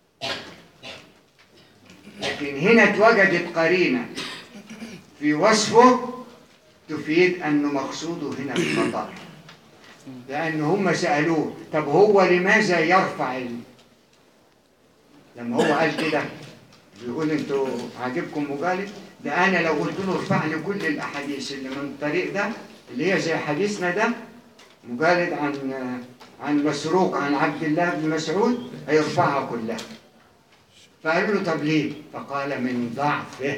B: لكن هنا اتوجدت قرينة في وصفه تفيد أنه مقصوده هنا الخطأ لأن هم سألوه طب هو لماذا يرفع ال... لما هو قال كده بيقول انتوا عاجبكم مجالد ده انا لو قلت له ارفع لي كل الاحاديث اللي من الطريق ده اللي هي زي حديثنا ده مجالد عن عن مسروق عن عبد الله بن مسعود هيرفعها كلها فقالوا له طب ليه؟ فقال من ضعفه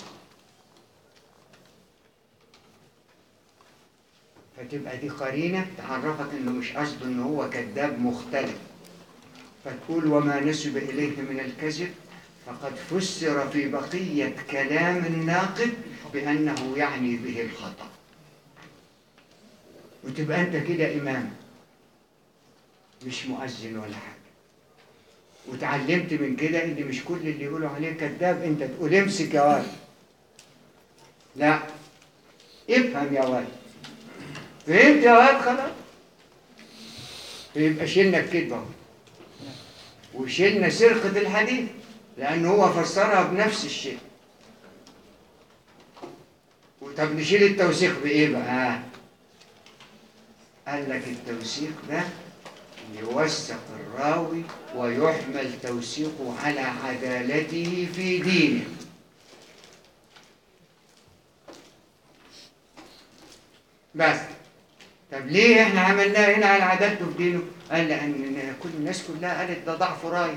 B: فتبقى دي قرينة تعرفك انه مش قصده ان هو كذاب مختلف فتقول وما نسب إليه من الكذب فقد فسر في بقية كلام الناقد بأنه يعني به الخطأ وتبقى أنت كده إمام مش مؤذن ولا حاجة وتعلمت من كده إن مش كل اللي يقولوا عليه كذاب أنت تقول امسك يا ولد لا افهم يا ولد فهمت يا ولد خلاص يبقى شلنا الكذبة اهو وشلنا سرقة الحديث لأنه هو فسرها بنفس الشيء طب نشيل التوثيق بإيه بقى؟ قال لك التوثيق ده يوثق الراوي ويحمل توثيقه على عدالته في دينه بس طب ليه احنا عملناه هنا على عدالته في دينه؟ قال لأن كل الناس كلها قالت ده ضعف رايح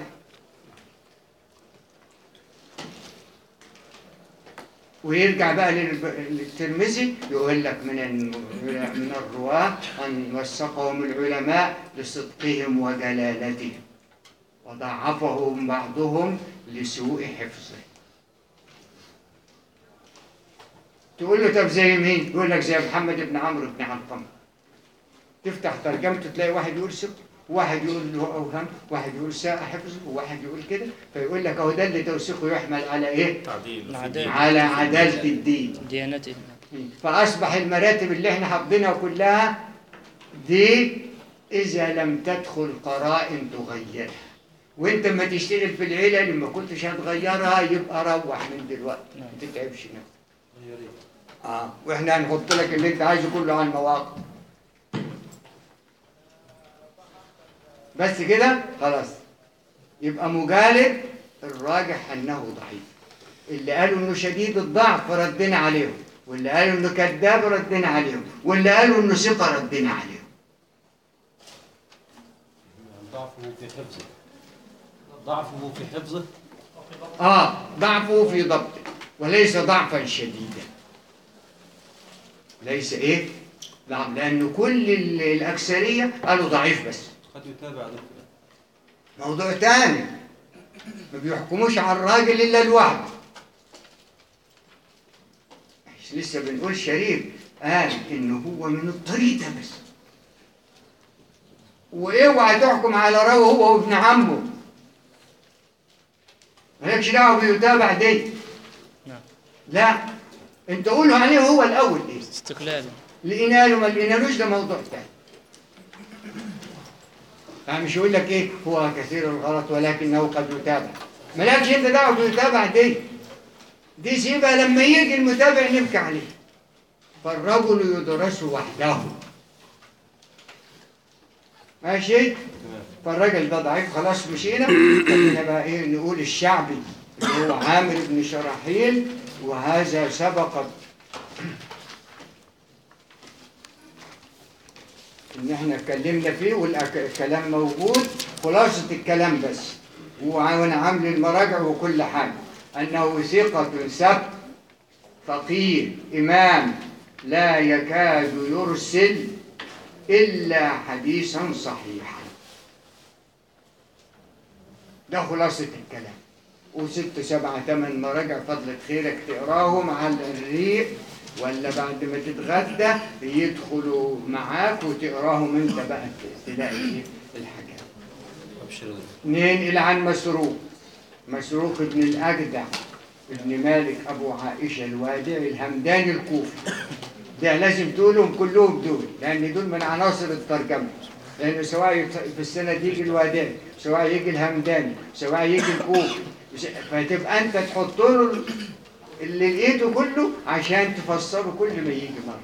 B: ويرجع بقى للب- للترمذي يقول لك من الم- من الرواة أن وثقهم العلماء لصدقهم وجلالتهم وضعفهم بعضهم لسوء حفظه تقول له طب زي مين؟ يقول لك زي محمد بن عمرو بن علقمة تفتح ترجمته تلاقي واحد يقول ثقة وواحد يقول له أوهام واحد يقول ساء حفظه وواحد يقول كده فيقول لك أهو ده اللي توثيقه يحمل على إيه؟
H: تعديل في
A: العدالة.
H: الدين.
B: على عدالة الدين
A: ديانته
B: فأصبح المراتب اللي احنا حافظينها كلها دي إذا لم تدخل قرائن تغيرها وانت لما تشتغل في العيلة لما كنتش هتغيرها يبقى روح من دلوقتي ما تتعبش نفسك اه واحنا هنحط لك اللي انت عايزه كله على المواقع بس كده خلاص يبقى مجالد الراجح انه ضعيف اللي قالوا انه شديد الضعف ردنا عليهم واللي قالوا انه كذاب ردنا عليهم واللي قالوا انه ثقه ردنا عليهم
D: ضعفه في حفظه ضعفه في حفظه
B: اه ضعفه في ضبطه وليس ضعفا شديدا ليس ايه ضعف لان كل ال- الاكثريه قالوا ضعيف بس
D: قد يتابع دكتور
B: موضوع تاني ما بيحكموش على الراجل الا لوحده لسه بنقول شريف قال انه هو من الطريق ده بس واوعى تحكم على راوي هو وابن عمه مالكش دعوه بيتابع دي
A: نعم.
B: لا انت قول له عليه هو الاول ايه
A: استقلالا
B: لقينا له ما لقينالوش ده موضوع تاني يعني مش يقول لك ايه هو كثير الغلط ولكنه قد يتابع مالكش انت دعوه بالمتابعه دي دي سيبها لما يجي المتابع نبكي عليه فالرجل يدرس وحده ماشي فالراجل ده ضعيف خلاص مشينا خلينا بقى ايه نقول الشعبي اللي هو عامر بن شراحيل وهذا سبق ان احنا اتكلمنا فيه والكلام موجود خلاصة الكلام بس وانا عامل المراجع وكل حاجة أنه ثقة سبت فقيه إمام لا يكاد يرسل إلا حديثا صحيحا ده خلاصة الكلام وست سبعة ثمان مراجع فضلة خيرك تقراهم على الريق ولا بعد ما تتغدى يدخلوا معاك وتقراهم انت بقى تلاقي إيه الحاجات
C: ابشر
B: ننقل عن مسروق مسروق ابن الأجدع ابن مالك أبو عائشة الوادعي الهمداني الكوفي ده لازم تقولهم كلهم دول لأن دول من عناصر الترجمة لأنه سواء يت- في السنة دي يجي الوادعي سواء يجي الهمداني سواء يجي الكوفي بس- فتبقى أنت تحط له اللي لقيته كله عشان تفسره كل ما يجي مرة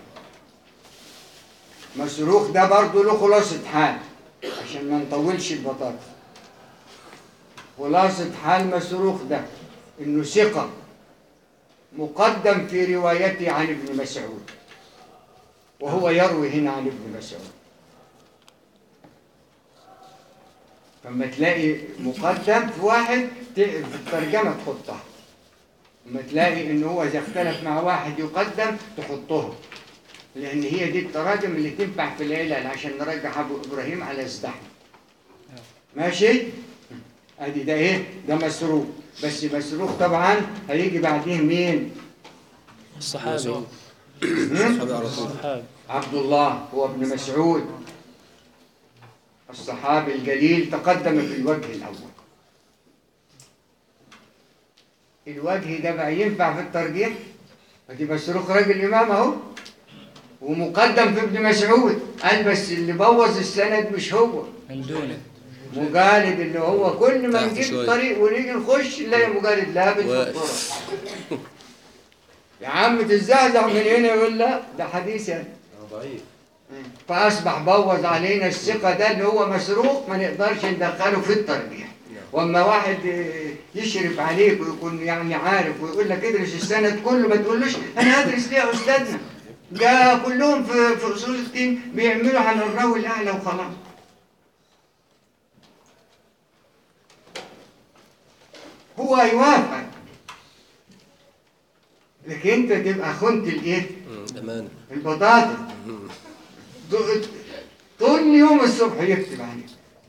B: مسروق ده برضه له خلاصة حال عشان ما نطولش البطاطس خلاصة حال مسروق ده إنه ثقة مقدم في روايته عن ابن مسعود وهو يروي هنا عن ابن مسعود فما تلاقي مقدم في واحد ت- في الترجمة تحطها لما تلاقي إن هو إذا اختلف مع واحد يقدم تحطه لأن هي دي التراجم اللي تنفع في العلل عشان نرجع أبو إبراهيم على الزحمة ماشي؟ ادي ده ايه ده مسروق بس مسروق طبعا هيجي بعديه مين
A: الصحابي
C: مسعود.
B: هم؟
C: صحابي على طول
A: الصحابي
B: عبد الله هو ابن مسعود الصحابي الجليل تقدم في الوجه الاول الوجه ده بقى ينفع في الترجيح ادي مسروق راجل امام اهو ومقدم في ابن مسعود قال بس اللي بوظ السند مش هو
A: من دونه
B: مجالد اللي هو كل ما
C: تحت
B: نجيب
C: شوية.
B: الطريق ونيجي نخش نلاقي مجالد لابس
C: واقف.
B: بالطرق. يا عم تزعزع من هنا يقول لا ده حديث يعني
I: ضعيف
B: فاصبح بوظ علينا الثقه ده اللي هو مسروق ما نقدرش ندخله في الترجيح واما واحد آه، يشرف عليك ويكون يعني عارف ويقول لك ادرس السند كله ما تقولوش انا هدرس ليه يا استاذنا ده كلهم في في اصول الدين بيعملوا على الراوي الاعلى وخلاص هو يوافق لكن انت تبقى خنت الايه
C: مم. امانه
B: البطاطا
C: مم.
B: ط- طول يوم الصبح يكتب عليه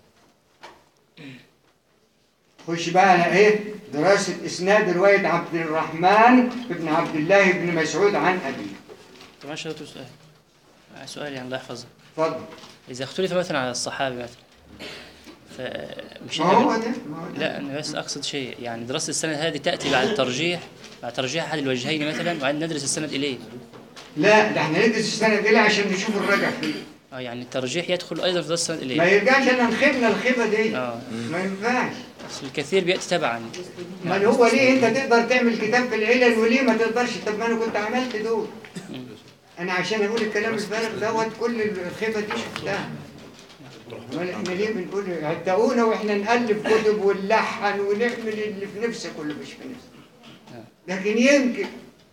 B: خش بقى على ايه دراسة اسناد رواية عبد الرحمن بن عبد الله بن مسعود عن أبيه
A: طب معلش يا دكتور سؤال آه، سؤال يعني الله يحفظه
B: اتفضل
A: إذا اختلف مثلا على الصحابي مثلا فمش
B: ما هو ده ما هو ده
A: لا أنا بس أقصد شيء يعني دراسة السند هذه تأتي بعد الترجيح بعد ترجيح أحد الوجهين مثلا وبعدين ندرس السند إليه
B: لا ده احنا ندرس السند دي عشان نشوف الرجع فيه
A: اه يعني الترجيح يدخل أيضا في دراسة السند
B: ما
A: إليه
B: يرجعش انا نخبنا الخيبة دي
A: اه
B: ما ينفعش
A: بس الكثير بيأتي تبعا
B: ما هو ليه انت تقدر تعمل كتاب في العلل وليه ما تقدرش طب ما انا كنت عملت دول انا عشان اقول الكلام الفارغ دوت كل الخيبه دي شفتها امال احنا ليه بنقول هتقونا واحنا نالف كتب ونلحن ونعمل اللي في نفسك واللي مش في نفسك لكن يمكن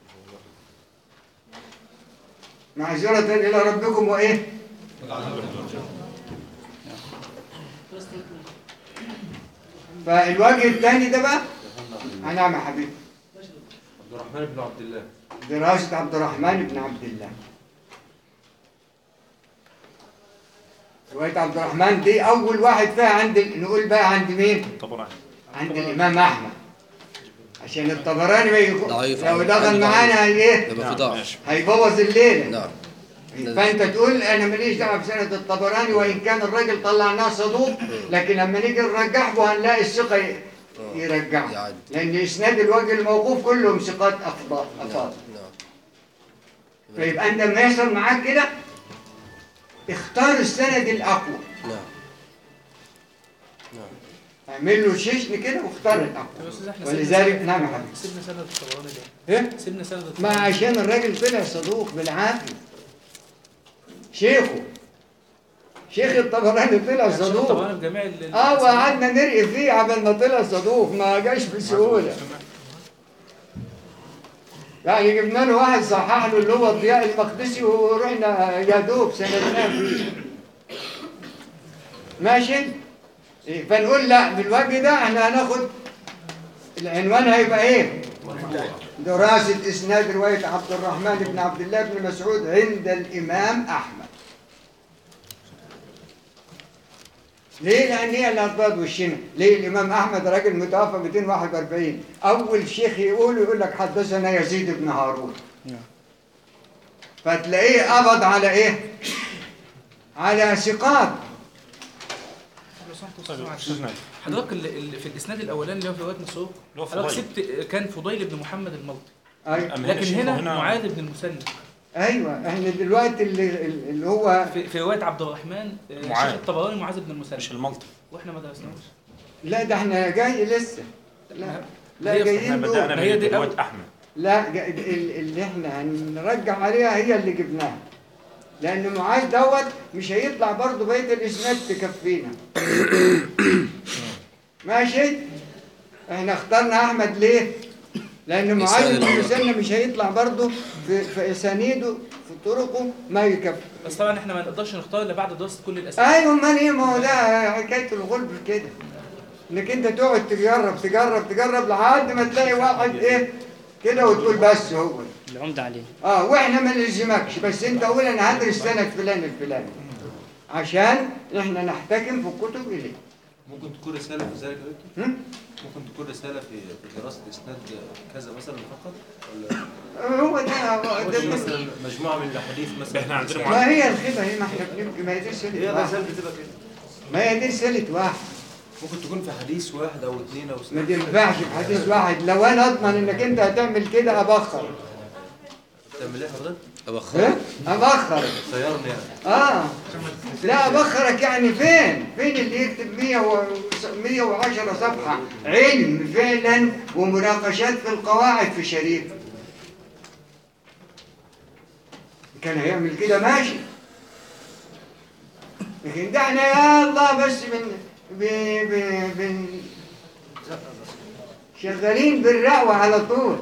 B: معذرة إلى ربكم وإيه؟ فالوجه الثاني ده بقى هنعم يا حبيبي
I: عبد الرحمن بن عبد الله
B: دراسة عبد الرحمن بن عبد الله رواية عبد الرحمن دي أول واحد فيها عند ال- نقول بقى عند مين؟
H: طبعا
B: عند الإمام أحمد عشان الطبراني ما يخ-
C: ضعيف.
B: لو
C: عنده
B: دخل
C: ضعيف.
B: معانا هي إيه؟
C: يبقى في ضعف
B: هيبوظ الليلة
C: نعم
B: فأنت تقول أنا ماليش دعوة بسند الطبراني وإن كان الراجل طلعناه صدوق لكن لما نيجي نرجحه هنلاقي الثقة ي- يرجعه
C: يعد.
B: لأن إسناد الوجه الموقوف كلهم ثقات أفضل أفاضل
C: نعم
B: فيبقى انت لما يحصل معاك كده اختار السند الاقوى
C: نعم نعم
B: اعمل له ششن كده واختار
G: طب يا
B: الاقوى
G: استاذ احنا سيبنا
B: ولذلك
G: سند-
B: نعم يا حبيبي
G: سيبنا سند الطبراني ده
B: ايه
G: سيبنا سند
B: ما
G: الطبراني
B: عشان الراجل طلع صدوق بالعافيه شيخه شيخ الطبراني طلع صدوق
G: الطبراني بجميع ال-
B: اه وقعدنا نرقي فيه عبال ما طلع صدوق ما جاش بسهوله يعني جبنا له واحد صحح له اللي هو ضياء المقدسي ورحنا يا دوب سندناه فيه ماشي إيه، فنقول لا بالوجه ده احنا هناخد العنوان هيبقى ايه دراسة إسناد رواية عبد الرحمن بن عبد الله بن مسعود عند الإمام أحمد ليه؟ لأن هي الأضداد والشنة ليه الإمام أحمد راجل متوفى 241 أول شيخ يقول يقول لك حدثنا يزيد بن هارون فتلاقيه قبض على إيه؟ على ثقات
G: لو سمحت
H: طيب
G: أستاذ
H: استاذ نايف
G: حضرتك اللي اللي في الاسناد الاولاني اللي هو في روايه مسروق
H: اللي هو
G: حضرتك
H: فضيل.
G: سبت كان فضيل بن محمد الملطي
B: أيوة.
H: أم هنا
G: لكن
H: شيخ
G: هنا
H: وهنا-
G: معاذ بن المثنى
B: أيوة إحنا دلوقتي اللي, اللي هو
G: في, في روايه عبد الرحمن آه،
H: معاذ.
G: شيخ الطبراني معاذ بن المثنى
H: مش الملطي
G: واحنا ما درسناهوش
B: لا ده إحنا جاي لسه لا لا
G: هي-
H: احنا
B: جايين دول
H: بدأنا
G: ما هي دي
H: برواية
G: أول-
H: أحمد
B: لا ج- ال- اللي احنا هنرجع عليها هي اللي جبناها لان معاذ دوت مش هيطلع برضه بقيه الاسناد تكفينا ماشي احنا اخترنا احمد ليه لان معاذ
C: إسناد
B: بن
C: الأول.
B: مسلم مش هيطلع برضه في في اسانيده في طرقه ما يكفي
G: بس طبعا احنا ما نقدرش نختار الا بعد دراسه كل الاسئله
B: ايوه امال ايه ما هو ده حكايه الغلب كده انك انت تقعد تجرب تجرب تجرب لحد ما تلاقي واحد ايه كده وتقول بس هو
A: العمدة عليه
B: اه واحنا ما نلزمكش بس انت قول انا هدرس سنه فلان الفلاني عشان احنا نحتكم في الكتب اليه
C: ممكن تكون رسالة في ذلك يا دكتور؟
B: هم؟
C: ممكن تكون رسالة في في دراسة إسناد كذا مثلا فقط؟ ولا
B: هو ده هو
C: ممكن
B: ده
C: مثلا مجموعة من الأحاديث مثلا
H: إحنا عندنا
B: ما هي الخبره هي ما احنا بنبقى ما هي دي
I: هي
B: رساله واحد
I: الرسالة بتبقى كده
B: ما هي دي رساله واحد
C: ممكن تكون في حديث واحد أو اثنين أو
B: ما
C: ثلاثة
B: تنفعش في حديث واحد لو انا اضمن انك انت هتعمل كده ابخر
C: تعمل إيه حضرتك؟ أبخر
B: ها؟ ابخر
C: طيرني يعني
B: اه لا ابخرك يعني فين فين اللي يكتب 100 و 110 صفحه علم فعلا ومناقشات في القواعد في شريف كان هيعمل كده ماشي لكن ده احنا يا الله بس بن ب ب بن شغالين بالرعوة على طول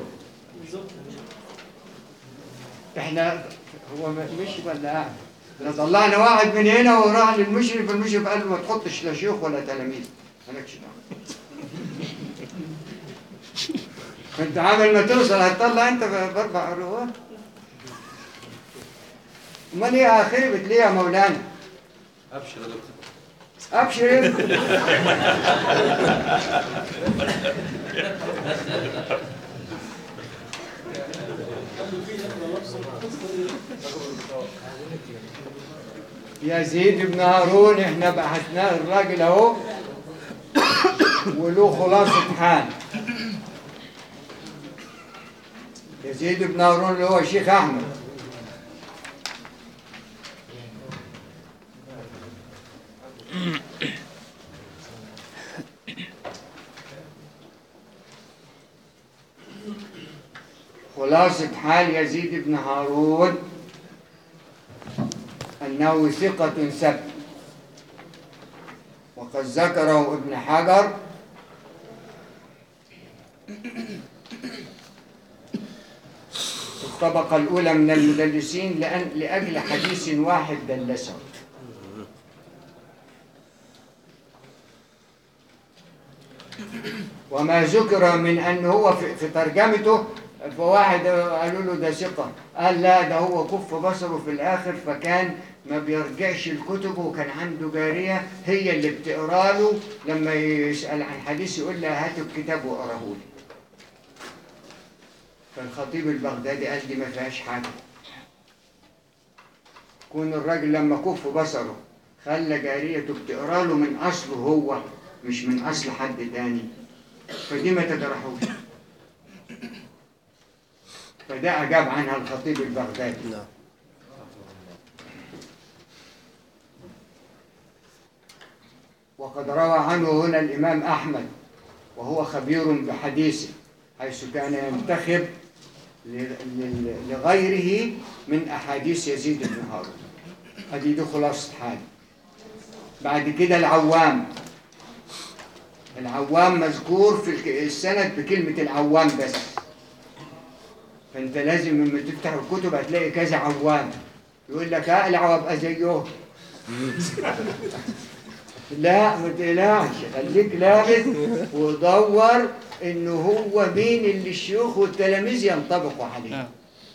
B: احنا هو م- مشي ولا قاعد احنا طلعنا واحد من هنا وراح للمشرف المشرف قال له ما تحطش لا شيوخ ولا تلاميذ مالكش دعوه انت عامل ما توصل هتطلع انت ب- باربع رواد امال ايه خربت ليه يا مولانا
C: أبشر يا دكتور
B: ابشر انت يزيد بن هارون احنا بحثناه الراجل اهو وله خلاصة حال يزيد بن هارون اللي هو الشيخ احمد خلاصة حال يزيد بن هارون أنه ثقة سبت وقد ذكره ابن حجر في الطبقة الأولى من المدلسين لأن لأجل حديث واحد دلسه وما ذكر من أن هو في, في ترجمته فواحد قالوا له ده ثقة قال لا ده هو كف بصره في الآخر فكان ما بيرجعش الكتب وكان عنده جارية هي اللي بتقرا له لما يسأل عن حديث يقول لها هاتوا الكتاب واقراه لي فالخطيب البغدادي قال دي ما فيهاش حاجة كون الراجل لما كف بصره خلى جاريته بتقرا له من أصله هو مش من أصل حد تاني فدي ما تجرحوش فده أجاب عنها الخطيب البغدادي
C: نعم
B: وقد روى عنه هنا الإمام أحمد وهو خبير بحديثه حيث كان ينتخب ل- ل- لغيره من أحاديث يزيد بن هارون هذه دي خلاصة حال بعد كده العوام العوام مذكور في الك- السند بكلمة العوام بس فأنت لازم لما تفتح الكتب هتلاقي كذا عوام يقول لك اقلع وابقى زيهم لا ما تقلقش خليك لابس ودور انه هو مين اللي الشيوخ والتلاميذ ينطبقوا عليه
A: آه.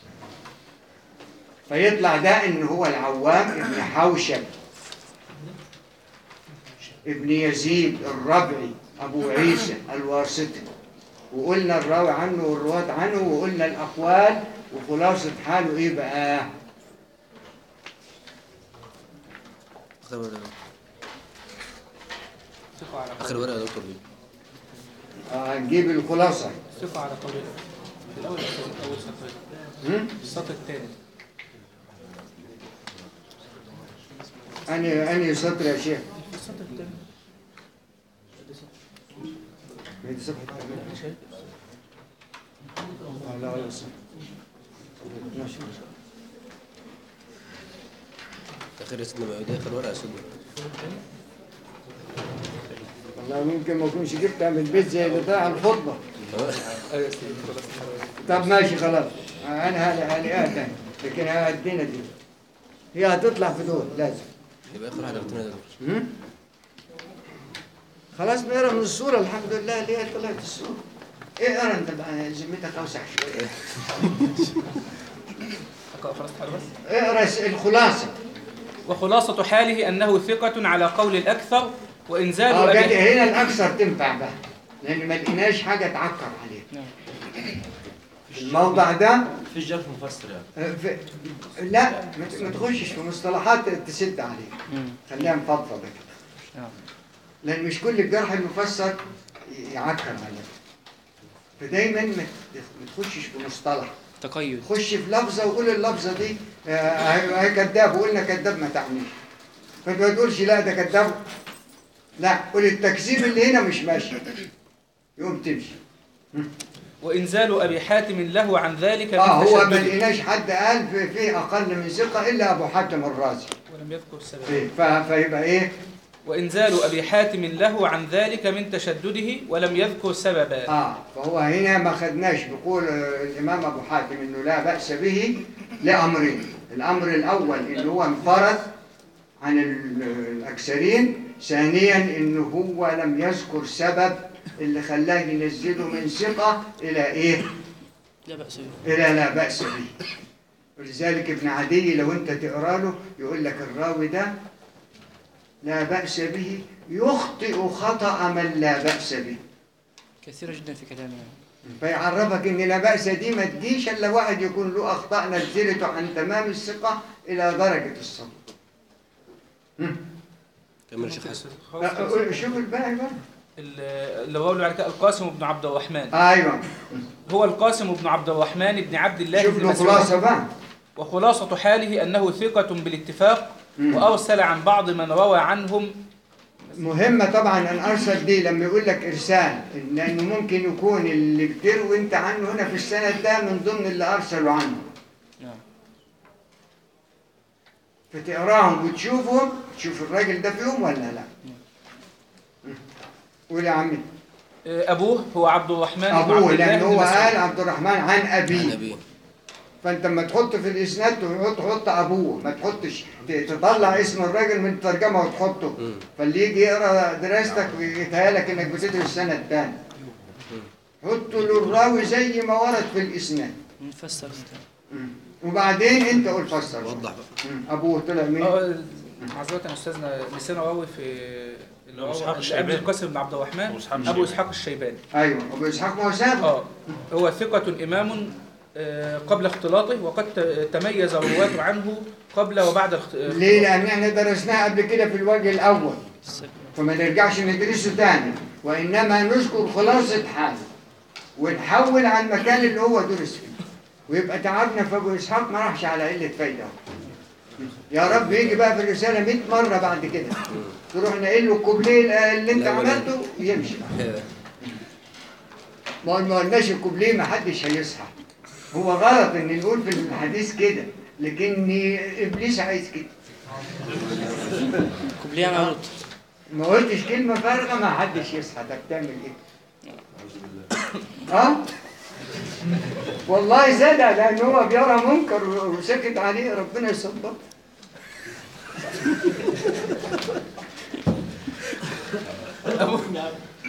B: فيطلع ده ان هو العوام ابن حوشب ابن يزيد الربعي ابو عيسى الواسطي وقلنا الراوي عنه والرواة عنه وقلنا الاقوال وخلاصة حاله ايه بقى
C: اخر ورقه
G: ثقة على
C: اخر ورقه يا دكتور دي
B: آه، هنجيب الخلاصة
G: ثقة على قول في الأول أول سطر
B: هم؟
G: السطر الثاني
B: أنهي أنهي سطر يا شيخ؟
G: في السطر الثاني
B: هي دي صفحة كاملة. آه، لا ولا صفحة. 12.
C: اخر يا سيدنا بقى دي اخر ورقه يا سيدنا
B: والله ممكن ما اكونش جبتها من البيت زي اللي ضاع الخطبة
G: أيوة يا سيدي خلاص
B: طب ماشي خلاص انا هلاقيها تاني لكن هدينا دي هي هتطلع في دول لازم
C: يبقى اخر واحده اختنا يا دكتور
B: هم؟ خلاص بقرا من الصورة الحمد لله اللي هي طلعت الصورة اقرا انت بقى ذمتك اوسع شوية
G: أقرأ خلاص حاجة بس
B: اقرا س- الخلاصة
G: وخلاصة حاله أنه ثقة على قول الأكثر وإنزال
B: اه جت
G: أبي
B: هنا الاكثر تنفع بقى لان ما لقيناش حاجة تعكر عليه
A: نعم.
B: الموضع ده
C: في جرح مفسر يعني
B: آه، في لا ما ت- ما تخشش في مصطلحات تسد عليه
A: مم.
B: خليها مفضفضة كده
A: نعم.
B: لان مش كل الجرح المفسر يعكر عليك فدايما ما ت- ما تخشش في مصطلح
A: تقيد
B: خش في لفظه وقول اللفظه دي آه، هي هي كذاب وقلنا كذاب ما تعملش فانت ما تقولش لا ده كذاب لا قول التكذيب اللي هنا مش ماشي يقوم تمشي
G: وإنزال أبي حاتم له عن ذلك
B: اه
G: من
B: هو ما
G: تشدده
B: لقيناش حد قال في- فيه اقل من ثقه الا ابو حاتم الرازي
G: ولم يذكر السبب
B: فيه. ف- فيبقى ايه
G: وإنزال أبي حاتم له عن ذلك من تشدده ولم يذكر سببا
B: اه فهو هنا ما خدناش بقول آه، الامام ابو حاتم انه لا باس به لامرين الامر الاول انه هو انفرد عن ال- الاكثرين ثانيا انه هو لم يذكر سبب اللي خلاه ينزله من ثقه الى ايه
A: لا بأس به
B: الى لا باس به ولذلك ابن عدي لو انت تقرا له يقول لك الراوي ده لا باس به يخطئ خطا من لا باس به
A: كثيرة جدا في كلامنا
B: فيعرفك ان لا باس دي ما تجيش الا واحد يكون له اخطاء نزلته عن تمام الثقه الى درجه الصدق.
C: كمل يا شيخ حسن
B: أه، شوف الباقي بقى.
G: اللي بقوله على كده القاسم بن عبد الرحمن
B: ايوه
G: هو القاسم بن عبد الرحمن بن عبد الله
B: شوف
G: بن
B: له
G: مسعود
B: خلاصه بقى.
G: وخلاصة حاله أنه ثقة بالاتفاق
B: مم.
G: وأرسل عن بعض من روى عنهم
B: مهمه طبعا ان ارسل دي لما يقول لك ارسال لانه ممكن يكون اللي بتروي انت عنه هنا في السند ده من ضمن اللي ارسلوا عنه.
A: نعم
B: فتقراهم وتشوفهم تشوف الراجل ده فيهم ولا لا. قول يا عمي
G: أبوه هو عبد الرحمن بن
B: ابوه
G: عبد الله
B: لان
G: بن
B: هو
G: مسعود.
B: قال عبد الرحمن عن ابيه.
C: نبي
B: فانت لما تحط في الاسناد تحط تحط ابوه ما تحطش ت- تطلع اسم الراجل من الترجمه وتحطه
C: مم.
B: فاللي يجي يقرا دراستك ويتهيألك انك بتدرس سنه تاني حطه للراوي زي ما ورد في الاسناد
A: نفسر انت
B: مم. وبعدين انت قول فسر
C: وضح بقى
B: مم. ابوه طلع مين؟
G: آه، معذرة يا أستاذنا نسينا راوي في اللي
H: أبو
G: هو
H: إسحاق
G: اللي قبل
H: الشيباني.
G: القاسم بن عبد الرحمن
H: أبو إسحاق
G: أبو
H: الشيباني.
G: إسحاق الشيباني
B: ايوه ابو اسحاق ما هو سابق
G: اه هو ثقة إمام آه، قبل اختلاطه وقد ت- تميز الرواة عنه قبل وبعد الاخت-
B: ليه؟ لان احنا درسناه قبل كده في الوجه الاول
A: السبب
B: فما نرجعش ندرسه تاني وإنما نذكر خلاصة حاله ونحول عن المكان اللي هو درس فيه ويبقى تعبنا في أبو إسحاق ما راحش على قلة فايدة يا رب يجي بقى في الرسالة 100 مرة بعد كده تروح نقل له الكوبليه اللي انت
C: لا ولا-
B: عملته يمشي ما ما قلناش الكوبليه ما حدش هيصحى هو غلط ان نقول في الحديث كده لكن ابليس عايز كده
A: كوبليه انا قلت
B: ما قلتش كلمة فارغة ما حدش يصحى طب تعمل ايه؟ اه؟ والله زاد لأن هو بيرى منكر وسكت عليه ربنا يصبر
G: أبوه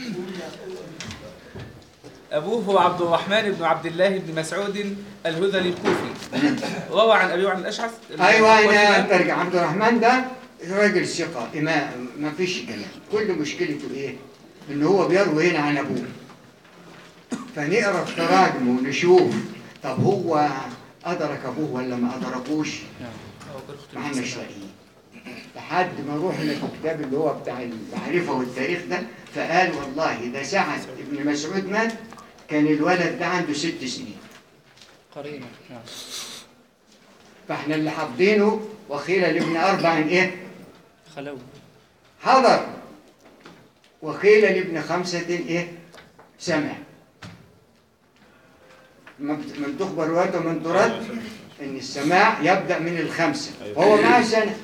G: أبوه هو عبد الرحمن بن عبد الله بن مسعود الهذلي الكوفي روى عن أبي وعن الأشعث
B: ايوه انا
G: والإمام-
B: ترجع عبد الرحمن ده راجل ثقه امام ما فيش كلام كل مشكلته ايه؟ ان هو بيروي هنا عن ابوه فنقرا في تراجمه ونشوف طب هو ادرك ابوه ولا ما ادركوش ما احناش لاقيين لحد ما روح للكتاب اللي هو بتاع المعرفه والتاريخ ده فقال والله ده ساعه ابن مسعود مات كان الولد ده عنده ست سنين
A: قريبا نعم
B: فاحنا اللي حافظينه وخيل لابن اربع ايه؟
A: خلو
B: حضر وقيل لابن خمسة إيه؟ سمع ما بت- من تخبر روايته من ترد إن السماع يبدأ من الخمسة وهو معاه سنة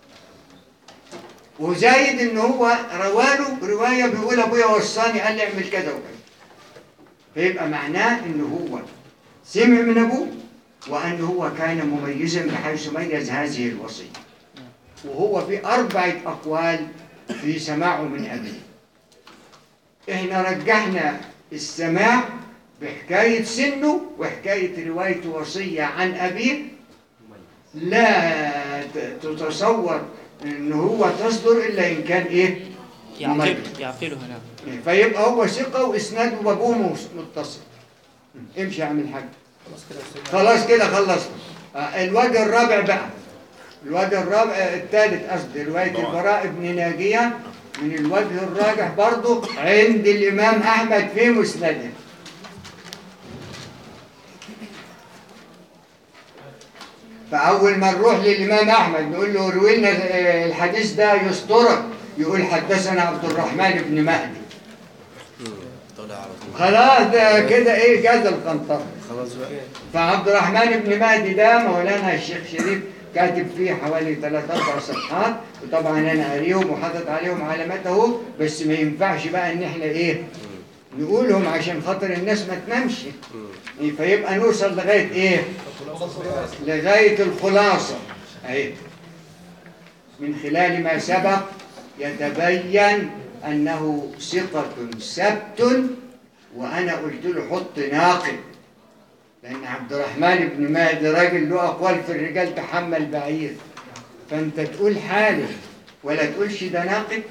B: وزايد إن هو رواله رواية بيقول أبويا وصاني قال لي اعمل كذا وكذا فيبقى معناه إن هو سمع من أبوه وأن هو كان مميزا بحيث ميز هذه الوصية وهو في أربعة أقوال في سماعه من أبيه إحنا رجحنا السماع بحكاية سنه وحكاية رواية وصية عن أبيه لا ت- تتصور إن هو تصدر إلا إن كان إيه
A: يعقل
B: مميز.
A: يعقله نعم
B: فيبقى هو ثقة وإسناده وأبوه مس- متصل امشي اعمل حاجة خلاص كده خلصت آه، الوجه الرابع بقى الوجه الرابع الثالث قصدي رواية البراء بن ناجية من الوجه الراجح برضه عند الإمام أحمد في مسنده فأول ما نروح للإمام أحمد نقول له روي لنا آه، الحديث ده يسترك يقول حدثنا عبد الرحمن بن مهدي خلاص ده كده ايه جاز القنطرة
C: خلاص بقى
B: فعبد الرحمن بن مهدي ده مولانا الشيخ شريف كاتب فيه حوالي ثلاث اربع صفحات وطبعا انا قاريهم وحاطط عليهم علامات اهو بس ما ينفعش بقى ان احنا ايه نقولهم عشان خاطر الناس ما تنامش إيه، فيبقى نوصل لغايه ايه لغايه الخلاصه اهي من خلال ما سبق يتبين انه ثقه ثبت وانا قلت له حط ناقد لأن عبد الرحمن بن مهدي راجل له أقوال في الرجال تحمل بعير فأنت تقول حالف ولا تقولش ده ناقد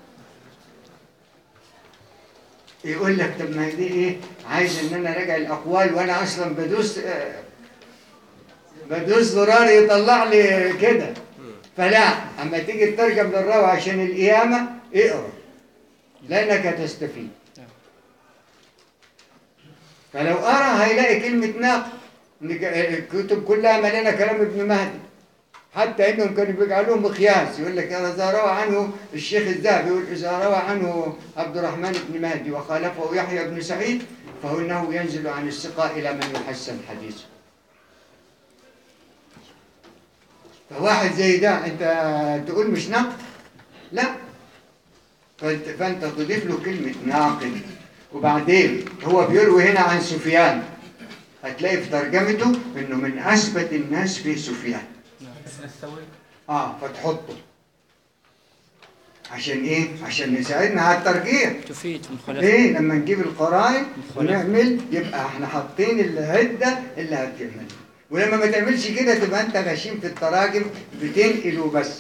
B: يقول لك طب ما هي دي إيه عايز إن أنا راجع الأقوال وأنا أصلا بدوس آه، بدوس زرار يطلع لي كده فلا أما تيجي تترجم للراوي عشان القيامة اقرا لأنك هتستفيد فلو قرا هيلاقي كلمة ناقد إن الكتب كلها مليانة كلام ابن مهدي حتى انهم كانوا بيجعلوه مقياس يقول لك اذا روى عنه الشيخ الذهبي يقول اذا روى عنه عبد الرحمن بن مهدي وخالفه يحيى بن سعيد فهو انه ينزل عن الثقه الى من يحسن حديثه. فواحد زي ده انت تقول مش ناقد؟ لا فانت, فانت تضيف له كلمه ناقد وبعدين هو بيروي هنا عن سفيان هتلاقي في ترجمته انه من اثبت الناس في سفيان اه فتحطه عشان ايه عشان يساعدنا على الترجيح
A: تفيد مخالفة
B: ليه لما نجيب القرائن
A: مخالفة.
B: ونعمل يبقى احنا حاطين العده اللي هتعمل ولما ما تعملش كده تبقى انت غشيم في التراجم بتنقل وبس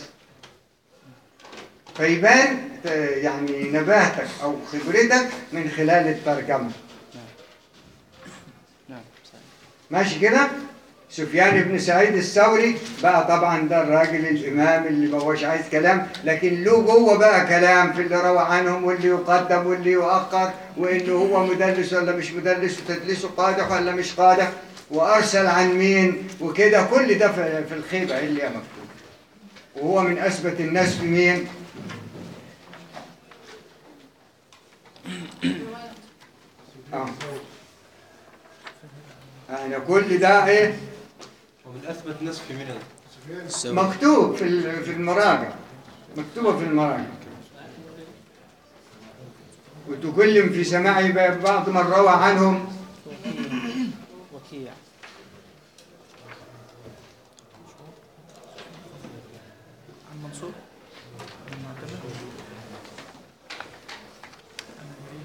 B: فيبان ت- يعني نباهتك او خبرتك من خلال الترجمه
A: نعم صحيح.
B: ماشي كده سفيان بن سعيد الثوري بقى طبعا ده الراجل الامام اللي ما هوش عايز كلام لكن له جوه بقى كلام في اللي روى عنهم واللي يقدم واللي يؤخر وانه هو مدلس ولا مش مدلس وتدليسه قادح ولا مش قادح وارسل عن مين وكده كل ده في في الخيبه اللي هي مكتوب وهو من اثبت الناس في مين؟ اه انا كل ده ايه؟
C: ومن اثبت الناس في منى
B: مكتوب في ال- في المراجع مكتوبة في المراجع وتكلم في سماعي بعض من روى عنهم
A: وكيع
G: عن منصور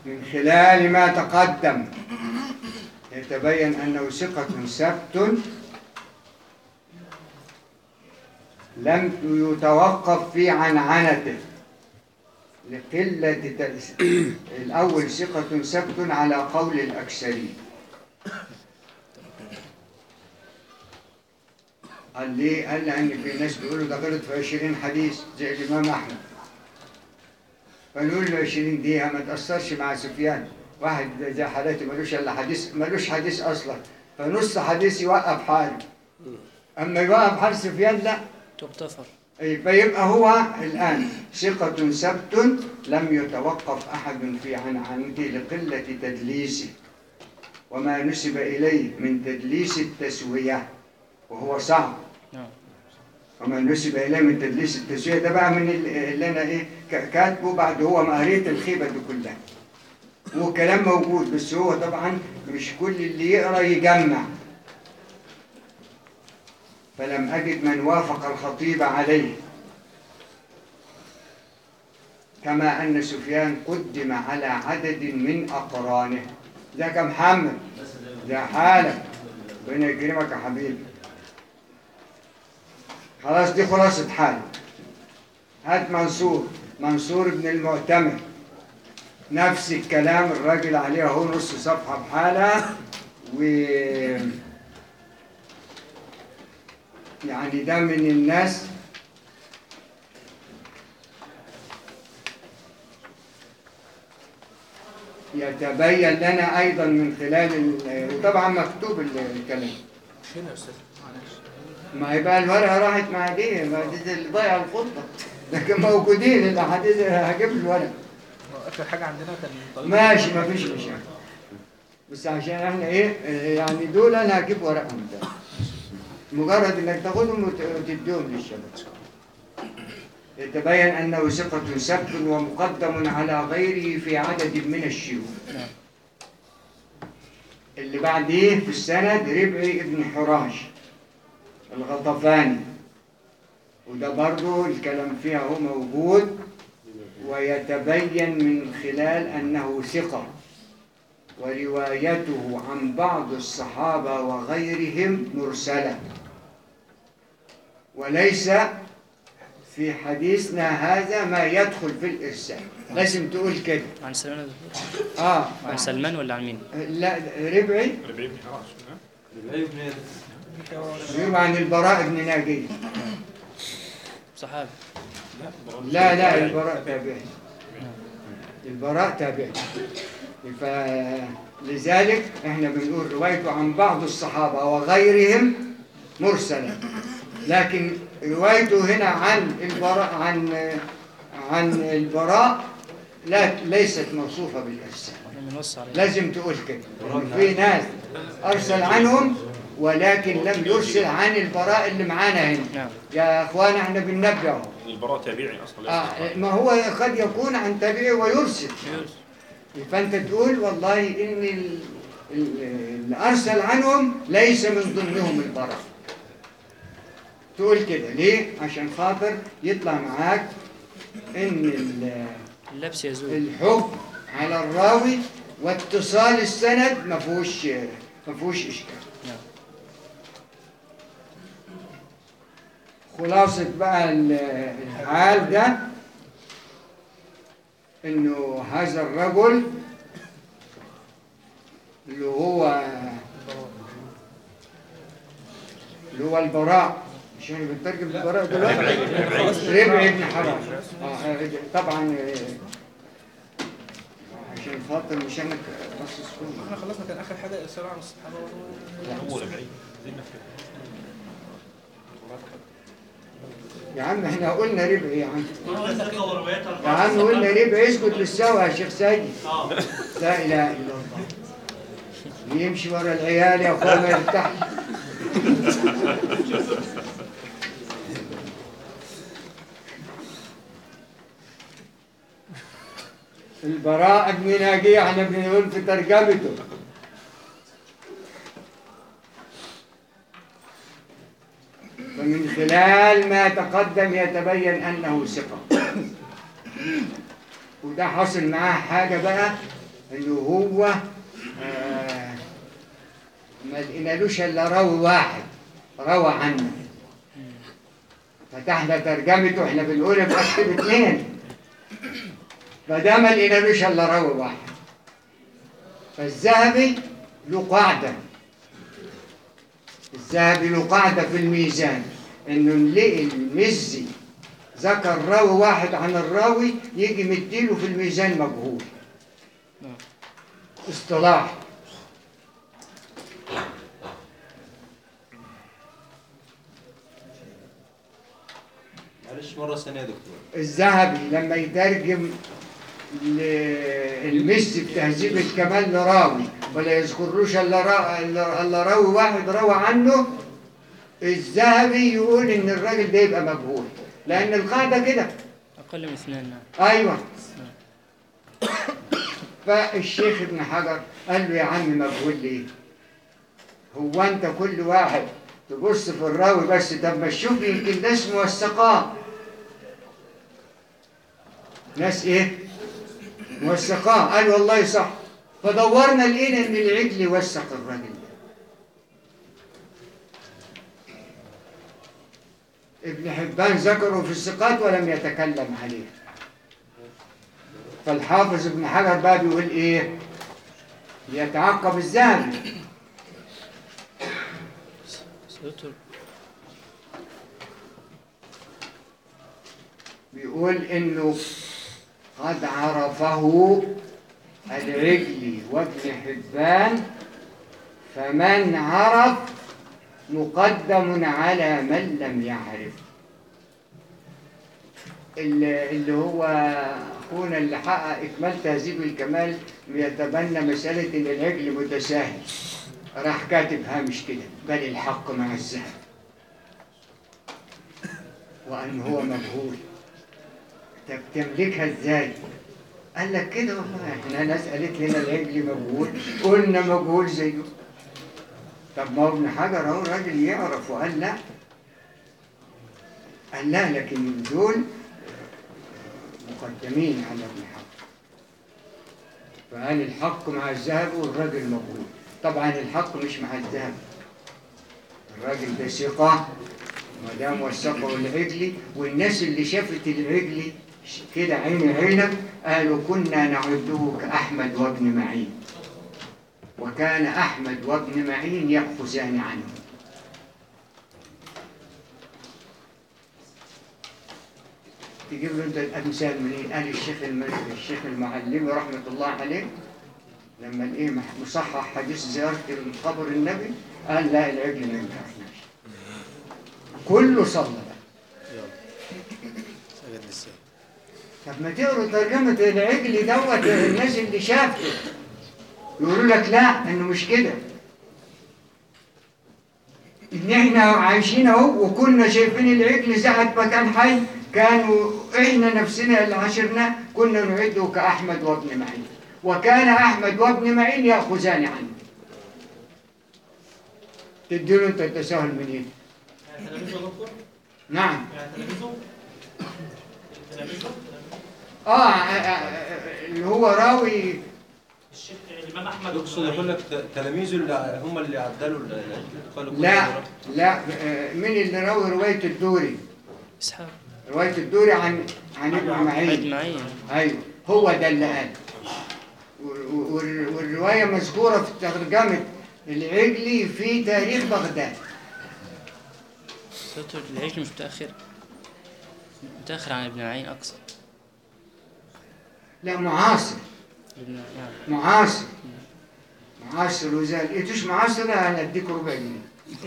B: من خلال ما تقدم يتبين أنه ثقة ثبت لم يتوقف في عنعنته لقلة تأس- الأول ثقة ثبت على قول الأكثرين قال ليه؟ قال لأن في ناس بيقولوا ده غلط في 20 حديث زي الإمام أحمد فنقول له 20 دقيقة ما تأثرش مع سفيان واحد زي حالاتي ملوش إلا حديث ملوش حديث أصلا فنص حديث يوقف حاله أما يوقف حال سفيان لا
A: تغتفر
B: أي فيبقى هو الآن ثقة ثبت لم يتوقف أحد في عنعنته لقلة تدليسه وما نسب إليه من تدليس التسوية وهو صعب
A: نعم
B: وما نسب إليه من تدليس التسوية ده بقى من ال- اللي أنا إيه ك- كاتبه بعد هو ما قريت الخيبة دي كلها هو كلام موجود بس هو طبعا مش كل اللي يقرأ يجمع فلم أجد من وافق الخطيب عليه كما أن سفيان قدم على عدد من أقرانه ده كمحمد ده حالك ربنا يكرمك يا حبيبي خلاص دي خلاصة حالك هات منصور منصور بن المعتمر نفس الكلام الراجل عليه اهو نص صفحة بحالها و يعني ده من الناس يتبين لنا أيضا من خلال ال- وطبعا مكتوب ال- الكلام
G: فين يا استاذ معلش
B: ما يبقى الورقة راحت مع دي ما دي اللي ضيع الخطة لكن موجودين الأحاديث هجيب الورق
G: هو اخر حاجه عندنا كان طريق
B: ماشي ما فيش مشاكل بس عشان احنا ايه يعني دول انا هجيب ورقهم ده مجرد انك تاخدهم وت- وتديهم للشباب يتبين انه ثقة ثبت ومقدم على غيره في عدد من الشيوخ
A: نعم.
B: اللي بعديه في السند ربعي ابن حراش الغطفاني وده برضو الكلام فيها هو موجود ويتبين من خلال أنه ثقة وروايته عن بعض الصحابة وغيرهم مرسلة وليس في حديثنا هذا ما يدخل في الإرسال لازم تقول كده
A: عن سلمان
B: آه
A: عن سلمان ولا عن مين؟
B: لا ربعي
H: ربيع بن حراش ها؟
B: يروى عن البراء بن ناجي
A: صحابي
B: لا لا البراء تابعي البراء تابعي فلذلك احنا بنقول روايته عن بعض الصحابة وغيرهم مرسلة لكن روايته هنا عن البراء عن عن البراء لا ليست موصوفة بالإرسال
A: احنا بنوصي عليه
B: لازم تقول كده إن في ناس أرسل عنهم ولكن لم يرسل عن البراء اللي معانا هنا
A: نعم
B: يا اخوانا احنا بننبه أهو.
H: البراء تابعي اصلا
B: آه ما هو قد يكون عن تابعي ويرسل فانت تقول والله ان ال- ال- اللي ارسل عنهم ليس من ضمنهم البراء تقول كده ليه عشان خاطر يطلع معاك ان ال-
A: اللبس يزول
B: الحكم على الراوي واتصال السند ما فيهوش ما فيهوش اشكال
A: نعم.
B: خلاصة بقى ال- الحال ده انه هذا الرجل اللي هو اللي هو البراء مش احنا بنترجم البراء دلوقتي ربعي بن حرام آه، طبعا آه، عشان خاطر مش انا باصص فيهم
G: احنا خلصنا كان اخر حاجه السلام على الصحابه
H: هو ربيعي زينا كده
B: يا عم احنا قلنا ربعي يا عم
E: ما هو ثقة وروايتها
B: يا عم قلنا ربعي اسكت للسوا يا شيخ سيد
E: اه
B: لا اله الا الله يمشي ورا العيال يا اخوان ما يرتاحش البراء بن ناجي احنا بنقول في ترجمته فمن خلال ما تقدم يتبين انه ثقه وده حصل معاه حاجه بقى انه هو آه ما لقينالوش الا راوي واحد روى عنه فتحنا ترجمته احنا بنقول بكتب اثنين فده ما لقينالوش الا راوي واحد فالذهبي له قاعده الذهبي له قاعده في الميزان انه نلاقي المزي ذكر راوي واحد عن الراوي يجي مديله في الميزان مجهول اصطلاح
C: معلش مرة ثانية يا دكتور
B: الذهبي لما يترجم ل- المزي بتهذيب الكمال لراوي ولا يذكرلوش الا را- الا إلا راوي واحد روى عنه الذهبي يقول ان الراجل ده يبقى مجهول لان القاعده كده
A: أقل من اثنين نعم
B: ايوه فالشيخ ابن حجر قال له يا عم مجهول ليه هو انت كل واحد تبص في الراوي بس طب ما تشوف يمكن ده اسمه السقاء ناس ايه موثقاه قال والله صح فدورنا لقينا ان العجل وثق الراجل ده ابن حبان ذكره في الثقات ولم يتكلم عليه فالحافظ ابن حجر بقى بيقول ايه يتعقب الذهبي
A: سيتر
B: بيقول انه قد عرفه العجلي وابن حبان فمن عرف مقدم على من لم يعرف اللي اللي هو اخونا اللي حقق اكمال تهذيب الكمال بيتبنى مساله ان العجل متساهل راح كاتب هامش كده بل الحق مع الذهب وان هو مجهول طب تملكها ازاي؟ قال لك كده والله احنا ناس قالت لنا العجل مجهول قلنا مجهول زيه طب ما هو ابن حجر اهو راجل يعرف وقال لا قال لا لكن دول مقدمين على ابن حجر فقال الحق مع الذهب والراجل مجهول طبعا الحق مش مع الذهب الراجل ده ثقة ما دام وثقه العجلي والناس اللي شافت العجلي ش- كده عين عينك قالوا كنا نعده كأحمد وابن معين وكان أحمد وابن معين يأخذان عنه تجيب له انت الامثال منين؟ قال الشيخ الم... الشيخ المعلمي رحمه الله عليه لما الايه مح- مصحح حديث زياره قبر النبي قال لا العجل ما ينفعناش كله صلى بقى طب ما تقروا ترجمة العجل دوت الناس اللي شافته يقولوا لك لا انه مش كده ان احنا عايشين اهو وكنا شايفين العجل ساعة ما كان حي كانوا احنا نفسنا اللي عاشرناه كنا نعده كأحمد وابن معين وكان أحمد وابن معين يأخذان عنه تديله انت التساهل منين؟
E: يعني تلاميذه يا دكتور؟
B: نعم
E: يعني تلاميذه؟ تلاميذه؟
B: آه, آه, آه اللي هو راوي
E: الشيخ الإمام أحمد
C: يقصد يقول لك ت- تلاميذه اللي هم اللي عدلوا ال- العجل قالوا كنا
B: لا
C: نرى.
B: لا آه، مين اللي راوي رواية الدوري؟
A: إسحاق
B: رواية الدوري عن عن ابن معين
A: أجمعين
B: ايوه هو ده اللي قال و- و- وال- والروايه مذكوره في ترجمه العجلي في تاريخ بغداد
A: سيتر العجل مش متأخر متأخر عن ابن معين أقصى
B: لا معاصر
A: ابن نعم
B: معاصر معاصر واذا لقيتوش معاصر انا اديك ربع جنيه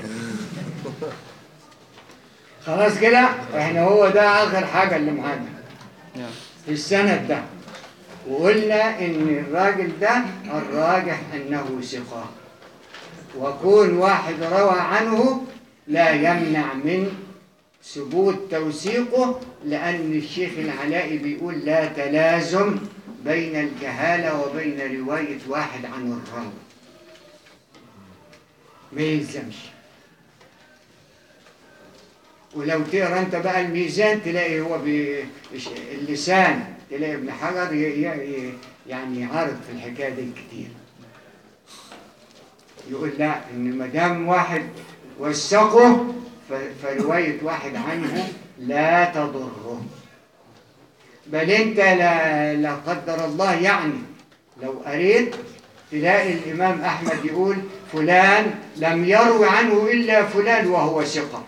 B: خلاص كده احنا هو ده اخر حاجه اللي معانا
A: نعم
B: في السند ده وقلنا ان الراجل ده الراجح انه ثقة وكون واحد روى عنه لا يمنع من ثبوت توثيقه لأن الشيخ العلائي بيقول لا تلازم بين الجهالة وبين رواية واحد عن الراوي ما يلزمش ولو تقرا انت بقى الميزان تلاقي هو بي- اللسان تلاقي ابن حجر ي- ي- يعني يعارض في الحكايه دي كتير يقول لا ان ما دام واحد وثقه ف- فروايه واحد عنه لا تضره بل انت لا, لا قدر الله يعني لو قريت تلاقي الامام احمد يقول فلان لم يروي عنه الا فلان وهو ثقه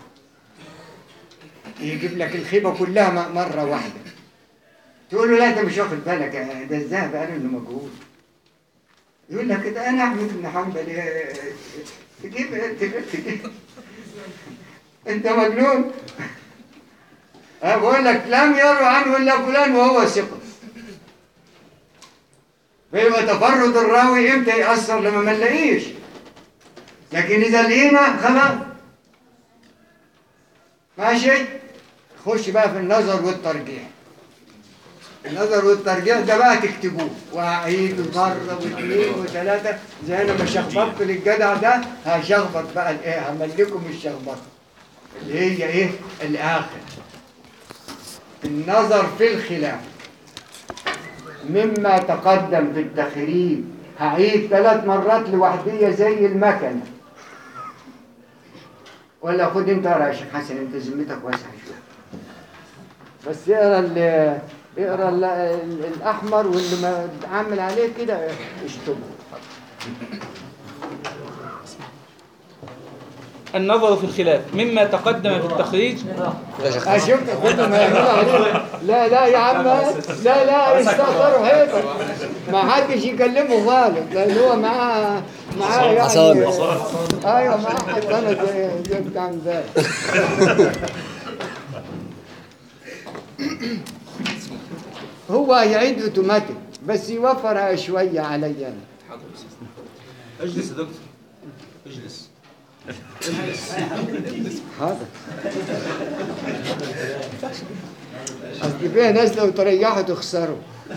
B: يجيب لك الخيبه كلها م- مره واحده تقول له لا انت مش واخد بالك ده الذهب قال انه مجهول يقول لك ده انا احمد بن حنبل إيه، تجيب تجيب تجيب انت مجنون أنا بقول لك لم يروي عنه الا فلان وهو ثقه فيبقى تفرد الراوي امتى يأثر لما ما نلاقيش لكن اذا لقينا خلاص ماشي خش بقى في النظر والترجيح النظر والترجيح ده بقى تكتبوه وهعيد مرة واثنين وثلاثة زي انا ما شخبطت للجدع ده هشخبط بقى الايه هملكم الشخبطة اللي هي ايه الاخر النظر في الخلاف مما تقدم في التخريج هعيد ثلاث مرات لوحدية زي المكنة ولا خد انت اقرا يا شيخ حسن انت ذمتك واسعة شوية بس اقرا ال اقرا ال- ال- الاحمر واللي ما عامل عليه كده اشتبه
G: النظر في الخلاف مما تقدم في التخريج
B: اه شفت كل ما يعملوا عليه لا لا يا عم لا لا يستغفروا حيطة ما حدش يكلمه خالص لان هو معاه معاه يعني ايوه معاه حصانه زي زي بتاع امبارح هو هيعيد اوتوماتيك بس يوفرها شويه عليا انا
C: اجلس يا دكتور اجلس
B: حاضر اصل فيها ناس لو تريحوا تخسروا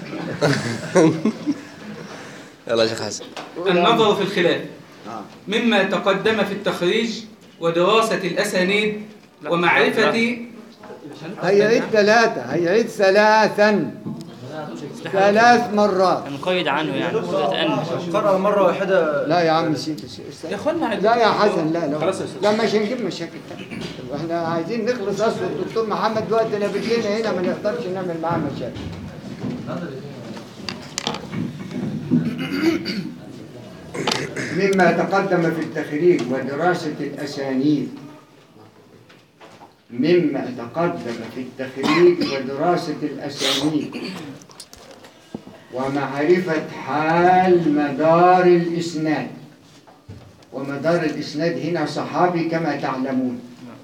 J: يلا يا شيخ حسن
G: النظر في الخلاف
B: آه.
G: مما تقدم في التخريج ودراسة الأسانيد ومعرفة
B: هيعيد ثلاثة هيعيد ثلاثا ثلاث مرات
A: نقيد عنه يعني تتأنى
C: قرأ مرة واحدة
B: لا يا عم نسيت نسيت.
G: يا اخوانا
B: لا يا حسن لا لا لا مش هنجيب مشاكل تانية. احنا عايزين نخلص اصل الدكتور محمد وقتنا بالليل هنا ما نقدرش نعمل معاه مشاكل مما تقدم في التخريج ودراسة الأسانيد مما تقدم في التخريج ودراسة الأسانيد ومعرفة حال مدار الإسناد ومدار الإسناد هنا صحابي كما تعلمون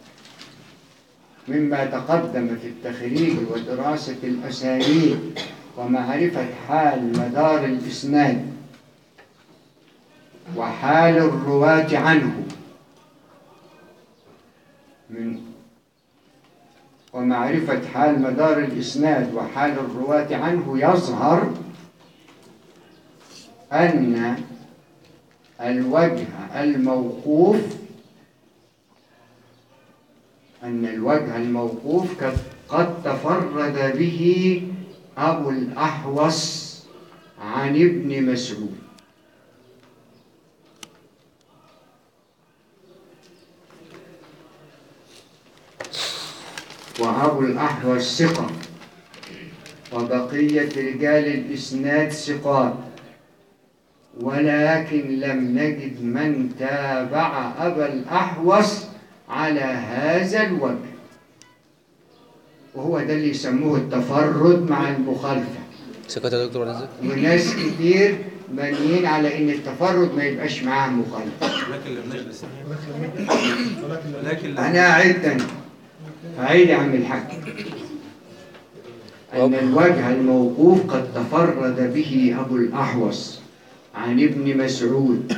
B: مما تقدم في التخريج ودراسة الأسانيد ومعرفة حال مدار الإسناد وحال الرواة عنه من ومعرفة حال مدار الإسناد وحال الرواة عنه يظهر أن الوجه الموقوف أن الوجه الموقوف قد- قد تفرد به أبو الأحوص عن ابن مسعود وأبو الأحوص ثقة وبقية رجال الإسناد ثقات ولكن لم نجد من تابع أبا الأحوص على هذا الوجه وهو ده اللي يسموه التفرد مع المخالفة
J: سكت يا دكتور ولا ازاي؟
B: وناس كتير بانيين على ان التفرد ما يبقاش معاه مخالفة
C: لكن لم نجلس لكن لم
B: انا اعيد تاني اعيد يا عم الحاج ان الوجه الموقوف قد تفرد به ابو الاحوص عن ابن مسعود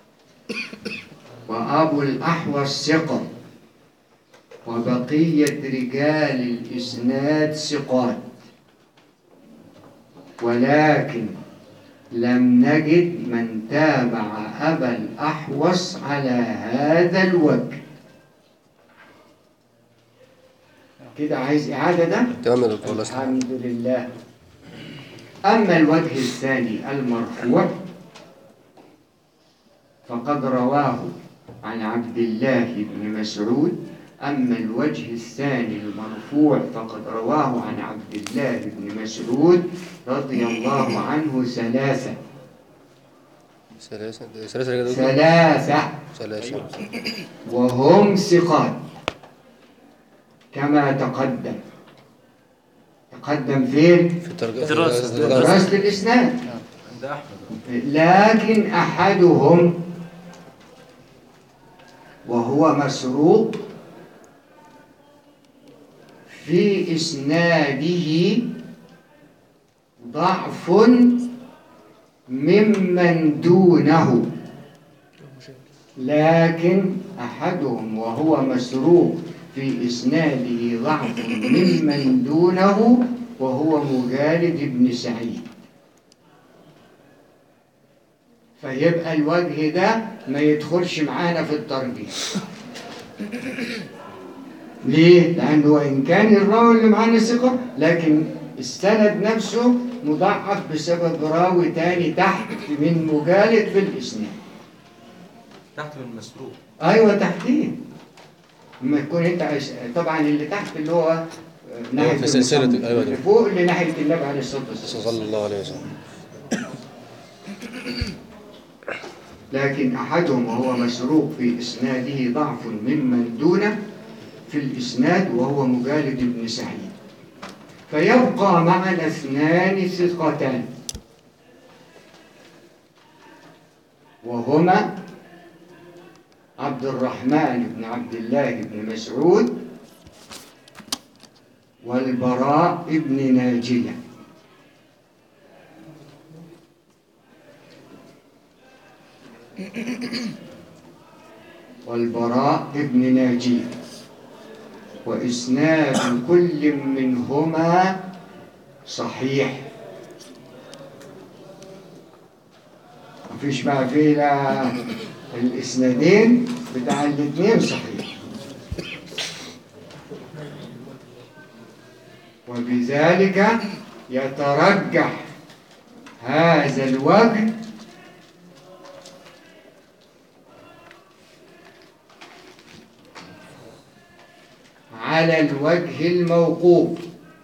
B: وابو الاحوص ثقه وبقيه رجال الاسناد ثقات ولكن لم نجد من تابع ابا الاحوص على هذا الوجه كده عايز إعادة ده؟
J: تمام يا دكتور الله يسلمك.
B: الحمد لله أما الوجه الثاني المرفوع فقد رواه عن عبد الله بن مسعود أما الوجه الثاني المرفوع فقد رواه عن عبد الله بن مسعود رضي الله عنه ثلاثة
J: سلاسل سلاسل يا دكتور
B: ثلاثة
J: سلاسل
B: وهم ثقات كما تقدم تقدم فين؟
J: في الترجمة
A: دراسة.
B: دراسة الإسناد
C: عند احمد
B: لكن أحدهم وهو مسروق في إسناده ضعف ممن دونه لكن أحدهم وهو مسروق في إسناده ضعف ممن دونه وهو مجالد بن سعيد فيبقى الوجه ده ما يدخلش معانا في الترجيح ليه؟ لأنه وإن كان الراوي اللي معانا ثقة لكن السند نفسه مضاعف بسبب راوي تاني تحت من مجالد في الإسناد
C: تحت من المسروق
B: أيوة تحتيه لما تكون أنت عايز طبعا اللي تحت اللي هو ناحية
J: في سلسلة-
B: المصنف.
J: أيوة.
B: اللي فوق اللي ناحية النبي عليه الصلاة والسلام
J: صلى الله عليه وسلم
B: لكن أحدهم وهو مسروق في إسناده ضعف ممن دونه في الإسناد وهو مجالد بن سعيد فيبقى معنا اثنان ثقتان وهما عبد الرحمن بن عبد الله بن مسعود والبراء بن ناجيه والبراء ابن ناجيه وإسناد كل منهما صحيح مفيش بقى فيه لا الإسنادين بتاع الاثنين صحيح وبذلك يترجح هذا الوجه على الوجه الموقوف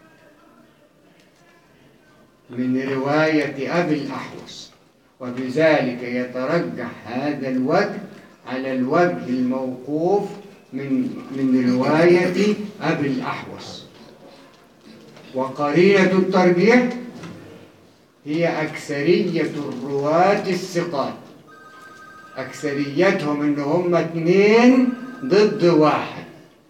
B: من رواية أبي الأحوص وبذلك يترجح هذا الوجه على الوجه الموقوف من من رواية أبي الأحوص وقرينة الترجيح هي أكثرية الرواة الثقات أكثريتهم إن هم اتنين ضد واحد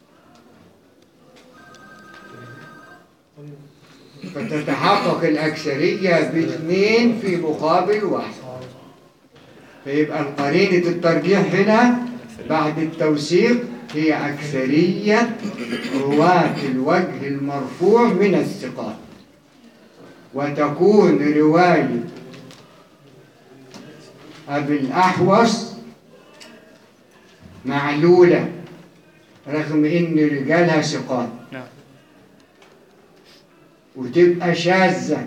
B: فتتحقق الأكثرية باثنين في مقابل واحد فيبقى قرينة الترجيح هنا بعد التوثيق هي أكثرية رواة الوجه المرفوع من الثقات وتكون رواية أبي الأحوص معلولة رغم إن رجالها ثقات
A: نعم
B: وتبقى شاذة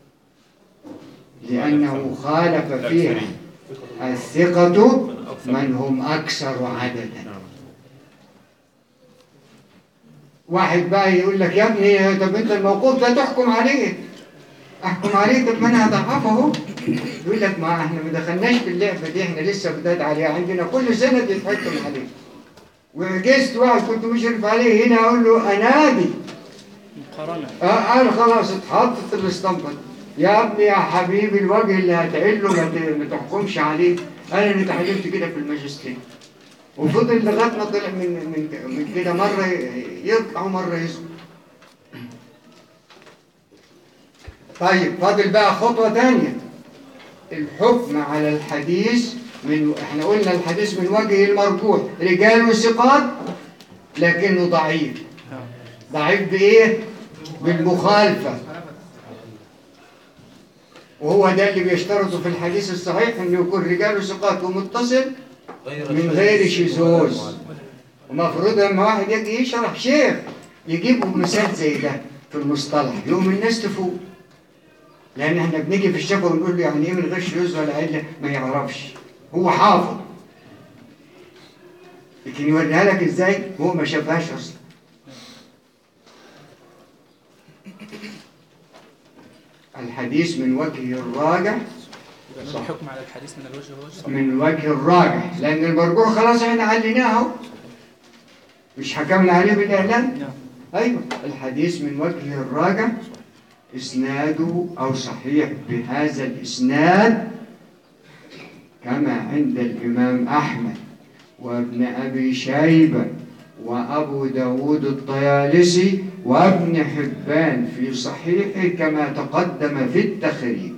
B: لأنه خالف فيها الثقة من هم أكثر عددا واحد بقى يقول لك يا ابني طب انت الموقوف ده تحكم عليه احكم عليه طب ما انا هضعفه اهو يقول لك ما احنا ما دخلناش في اللعبه دي احنا لسه بدات عليها عندنا كل سنه يتحكم عليه وجست واحد كنت مشرف عليه هنا اقول له انادي
A: مقارنة
B: آه، قال خلاص اتحطت الاسطمبة يا ابني يا حبيبي الوجه اللي هتعله ما ت- ما تحكمش عليه انا اللي اتعلمت كده في الماجستير وفضل لغايه ما طلع من من من كده مره يطلع ومره يسقط طيب فاضل بقى خطوه تانية الحكم على الحديث من احنا قلنا الحديث من وجه المرجوح رجال وثقات لكنه ضعيف ضعيف بإيه؟ بالمخالفة وهو ده اللي بيشترطه في الحديث الصحيح انه يكون رجال ثقات ومتصل من غير شذوذ ومفروض لما واحد يجي يشرح شيخ يجيب مثال زي ده في المصطلح يقوم الناس تفوق لان احنا بنيجي في الشفا ونقول له يعني ايه من غش يوز ولا عله ما يعرفش هو حافظ لكن يوريها لك ازاي هو ما شافهاش اصلا الحديث من وجهه الراجح
G: يبقى الحكم على الحديث من الوجه الوجه
B: من وجه الراجح لأن المرجوح خلاص احنا عليناه أهو. مش حكمنا عليه بالإعلان
A: نعم.
B: أيوة الحديث من وجه الراجح إسناده أو صحيح بهذا الإسناد كما عند الإمام أحمد وابن أبي شيبة وأبو داود الطيالسي وابن حبان في صحيحه كما تقدم في التخريج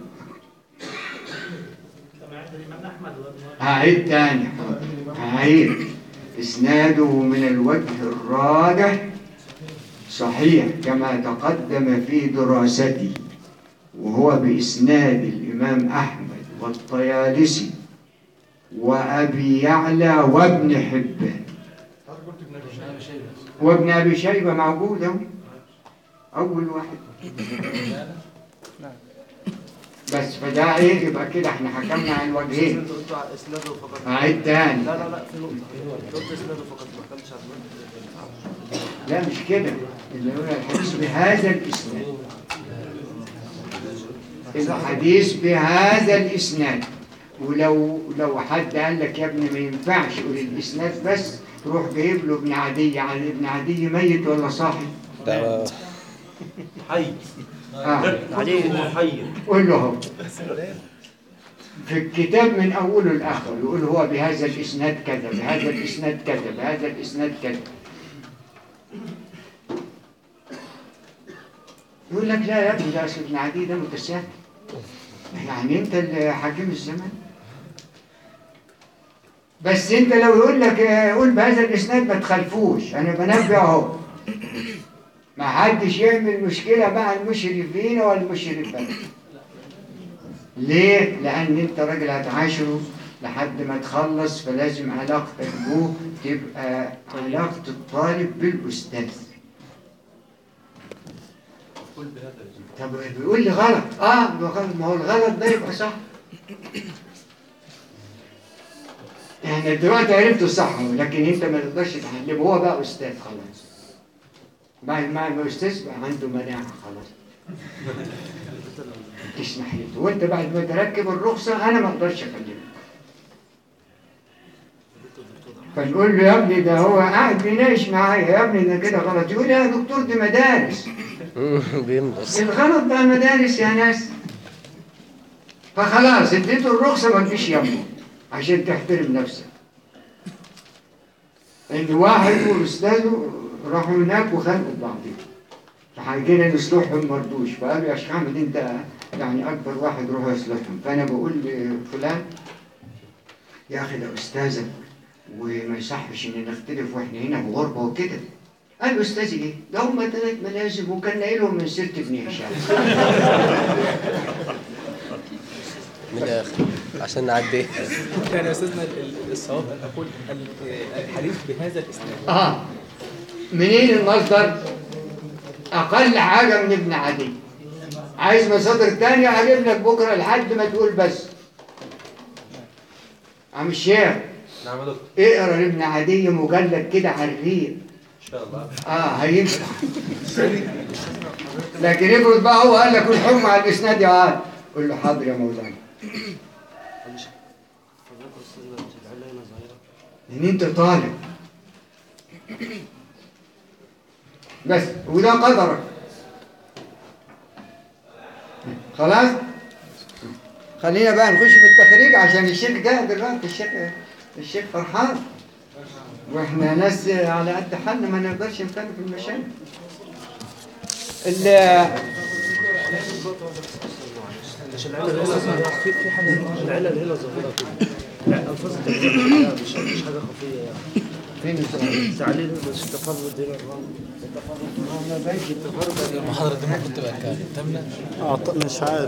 E: كما عند الامام احمد وابن
B: هعيد تاني هعيد إسناده من الوجه الراجح صحيح كما تقدم في دراستي وهو بإسناد الإمام أحمد والطيالسي وأبي يعلى وابن حبان وابن أبي شيبة موجود أهو. أول واحد بس فده إيه يبقى كده إحنا حكمنا عن وجهين
I: انت قلت على اسناده فقط
B: هعيد تاني
I: لا لا لا في نقطة انت قلت اسناده فقط ما حكمتش على المتن.
B: لا مش كده اللي هو الحديث بهذا الإسناد الحديث بهذا الإسناد ولو لو حد قال لك يا ابني ما ينفعش قول الإسناد بس تروح جايب له ابن عدي عن ابن عدي ميت ولا صاحي
J: ده
I: حي
B: آه.
I: حكمه حي
B: قول له هو في الكتاب من أوله لآخره يقول هو بهذا الإسناد كذا بهذا الإسناد كذا بهذا الإسناد كذا يقول لك لا يا ابني ده أصل ابن عدي ده متساهل يعني أنت اللي حاكم الزمن بس أنت لو يقول لك آه، قول بهذا الإسناد ما تخالفوش أنا بنبه أهو ما حدش يعمل مشكلة مع المشرفين والمشرفات ليه؟ لأن أنت راجل هتعاشره لحد ما تخلص فلازم علاقتك به تبقى علاقة الطالب بالأستاذ. طب بيقول لي غلط، اه يبقى غلط، ما هو الغلط ده يبقى صح. احنا دلوقتي عرفت الصح لكن انت ما تقدرش تعلمه هو بقى استاذ خلاص. بعد ما يبقى استاذ بقى عنده مناعة خلاص. تسمح لي وانت بعد ما تركب الرخصة انا ما اقدرش اكلمك فنقول له يا ابني ده هو قاعد بيناقش معايا يا ابني ده كده غلط يقول يا دكتور دي مدارس
J: بيملص
B: الغلط بقى مدارس يا ناس فخلاص اديته الرخصة ما تجيش يمه عشان تحترم نفسك ان واحد واستاذه راحوا هناك وخانقوا بعضهم فحاجينا نصلحهم مردوش فقالوا يا شيخ احمد انت يعني اكبر واحد روح يصلحهم فانا بقول لفلان يا اخي ده استاذك وما يصحش ان نختلف واحنا هنا بغربه وكده قال له استاذي ايه؟ ده هم ثلاث ملازم وكان نايلهم من سيره ابن هشام
J: من الاخر عشان نعدي
G: كان يا استاذنا ال- ال- الصواب ان اقول ال- الحديث بهذا الاسناد
B: اه منين المصدر؟ اقل حاجه من ابن عدي عايز مصادر تانية هجيب لك بكره لحد ما تقول بس عم الشيخ
C: نعم يا دكتور
B: اقرا لابن عدي مجلد كده على الريق
C: ان شاء الله
B: اه هينفع لكن افرض بقى هو قال لك الحكم على الاسناد يا عاد قول له حاضر يا مولانا
I: معلش فضلت استاذنا العله هنا صغيره
B: لان انت طالب بس وده قدرك خلاص خلينا بقى نخش في التخريج عشان الشيخ جاء دلوقتي الشيخ الشيخ فرحان واحنا ناس على قد حالنا ما نقدرش نخالف المشاكل ال-
I: عشان العله اللي هنا ظاهره في في حاجه العله اللي هنا ظاهره كده لا الفاظ التعليل لا، مش مش حاجه خفيه يعني
B: فين السؤال؟
I: تعليل مش تفرد هنا الرمل
B: ما بقاش
K: المحاضرة دي المفروض تبقى كام؟ تامنة؟
F: مش عارف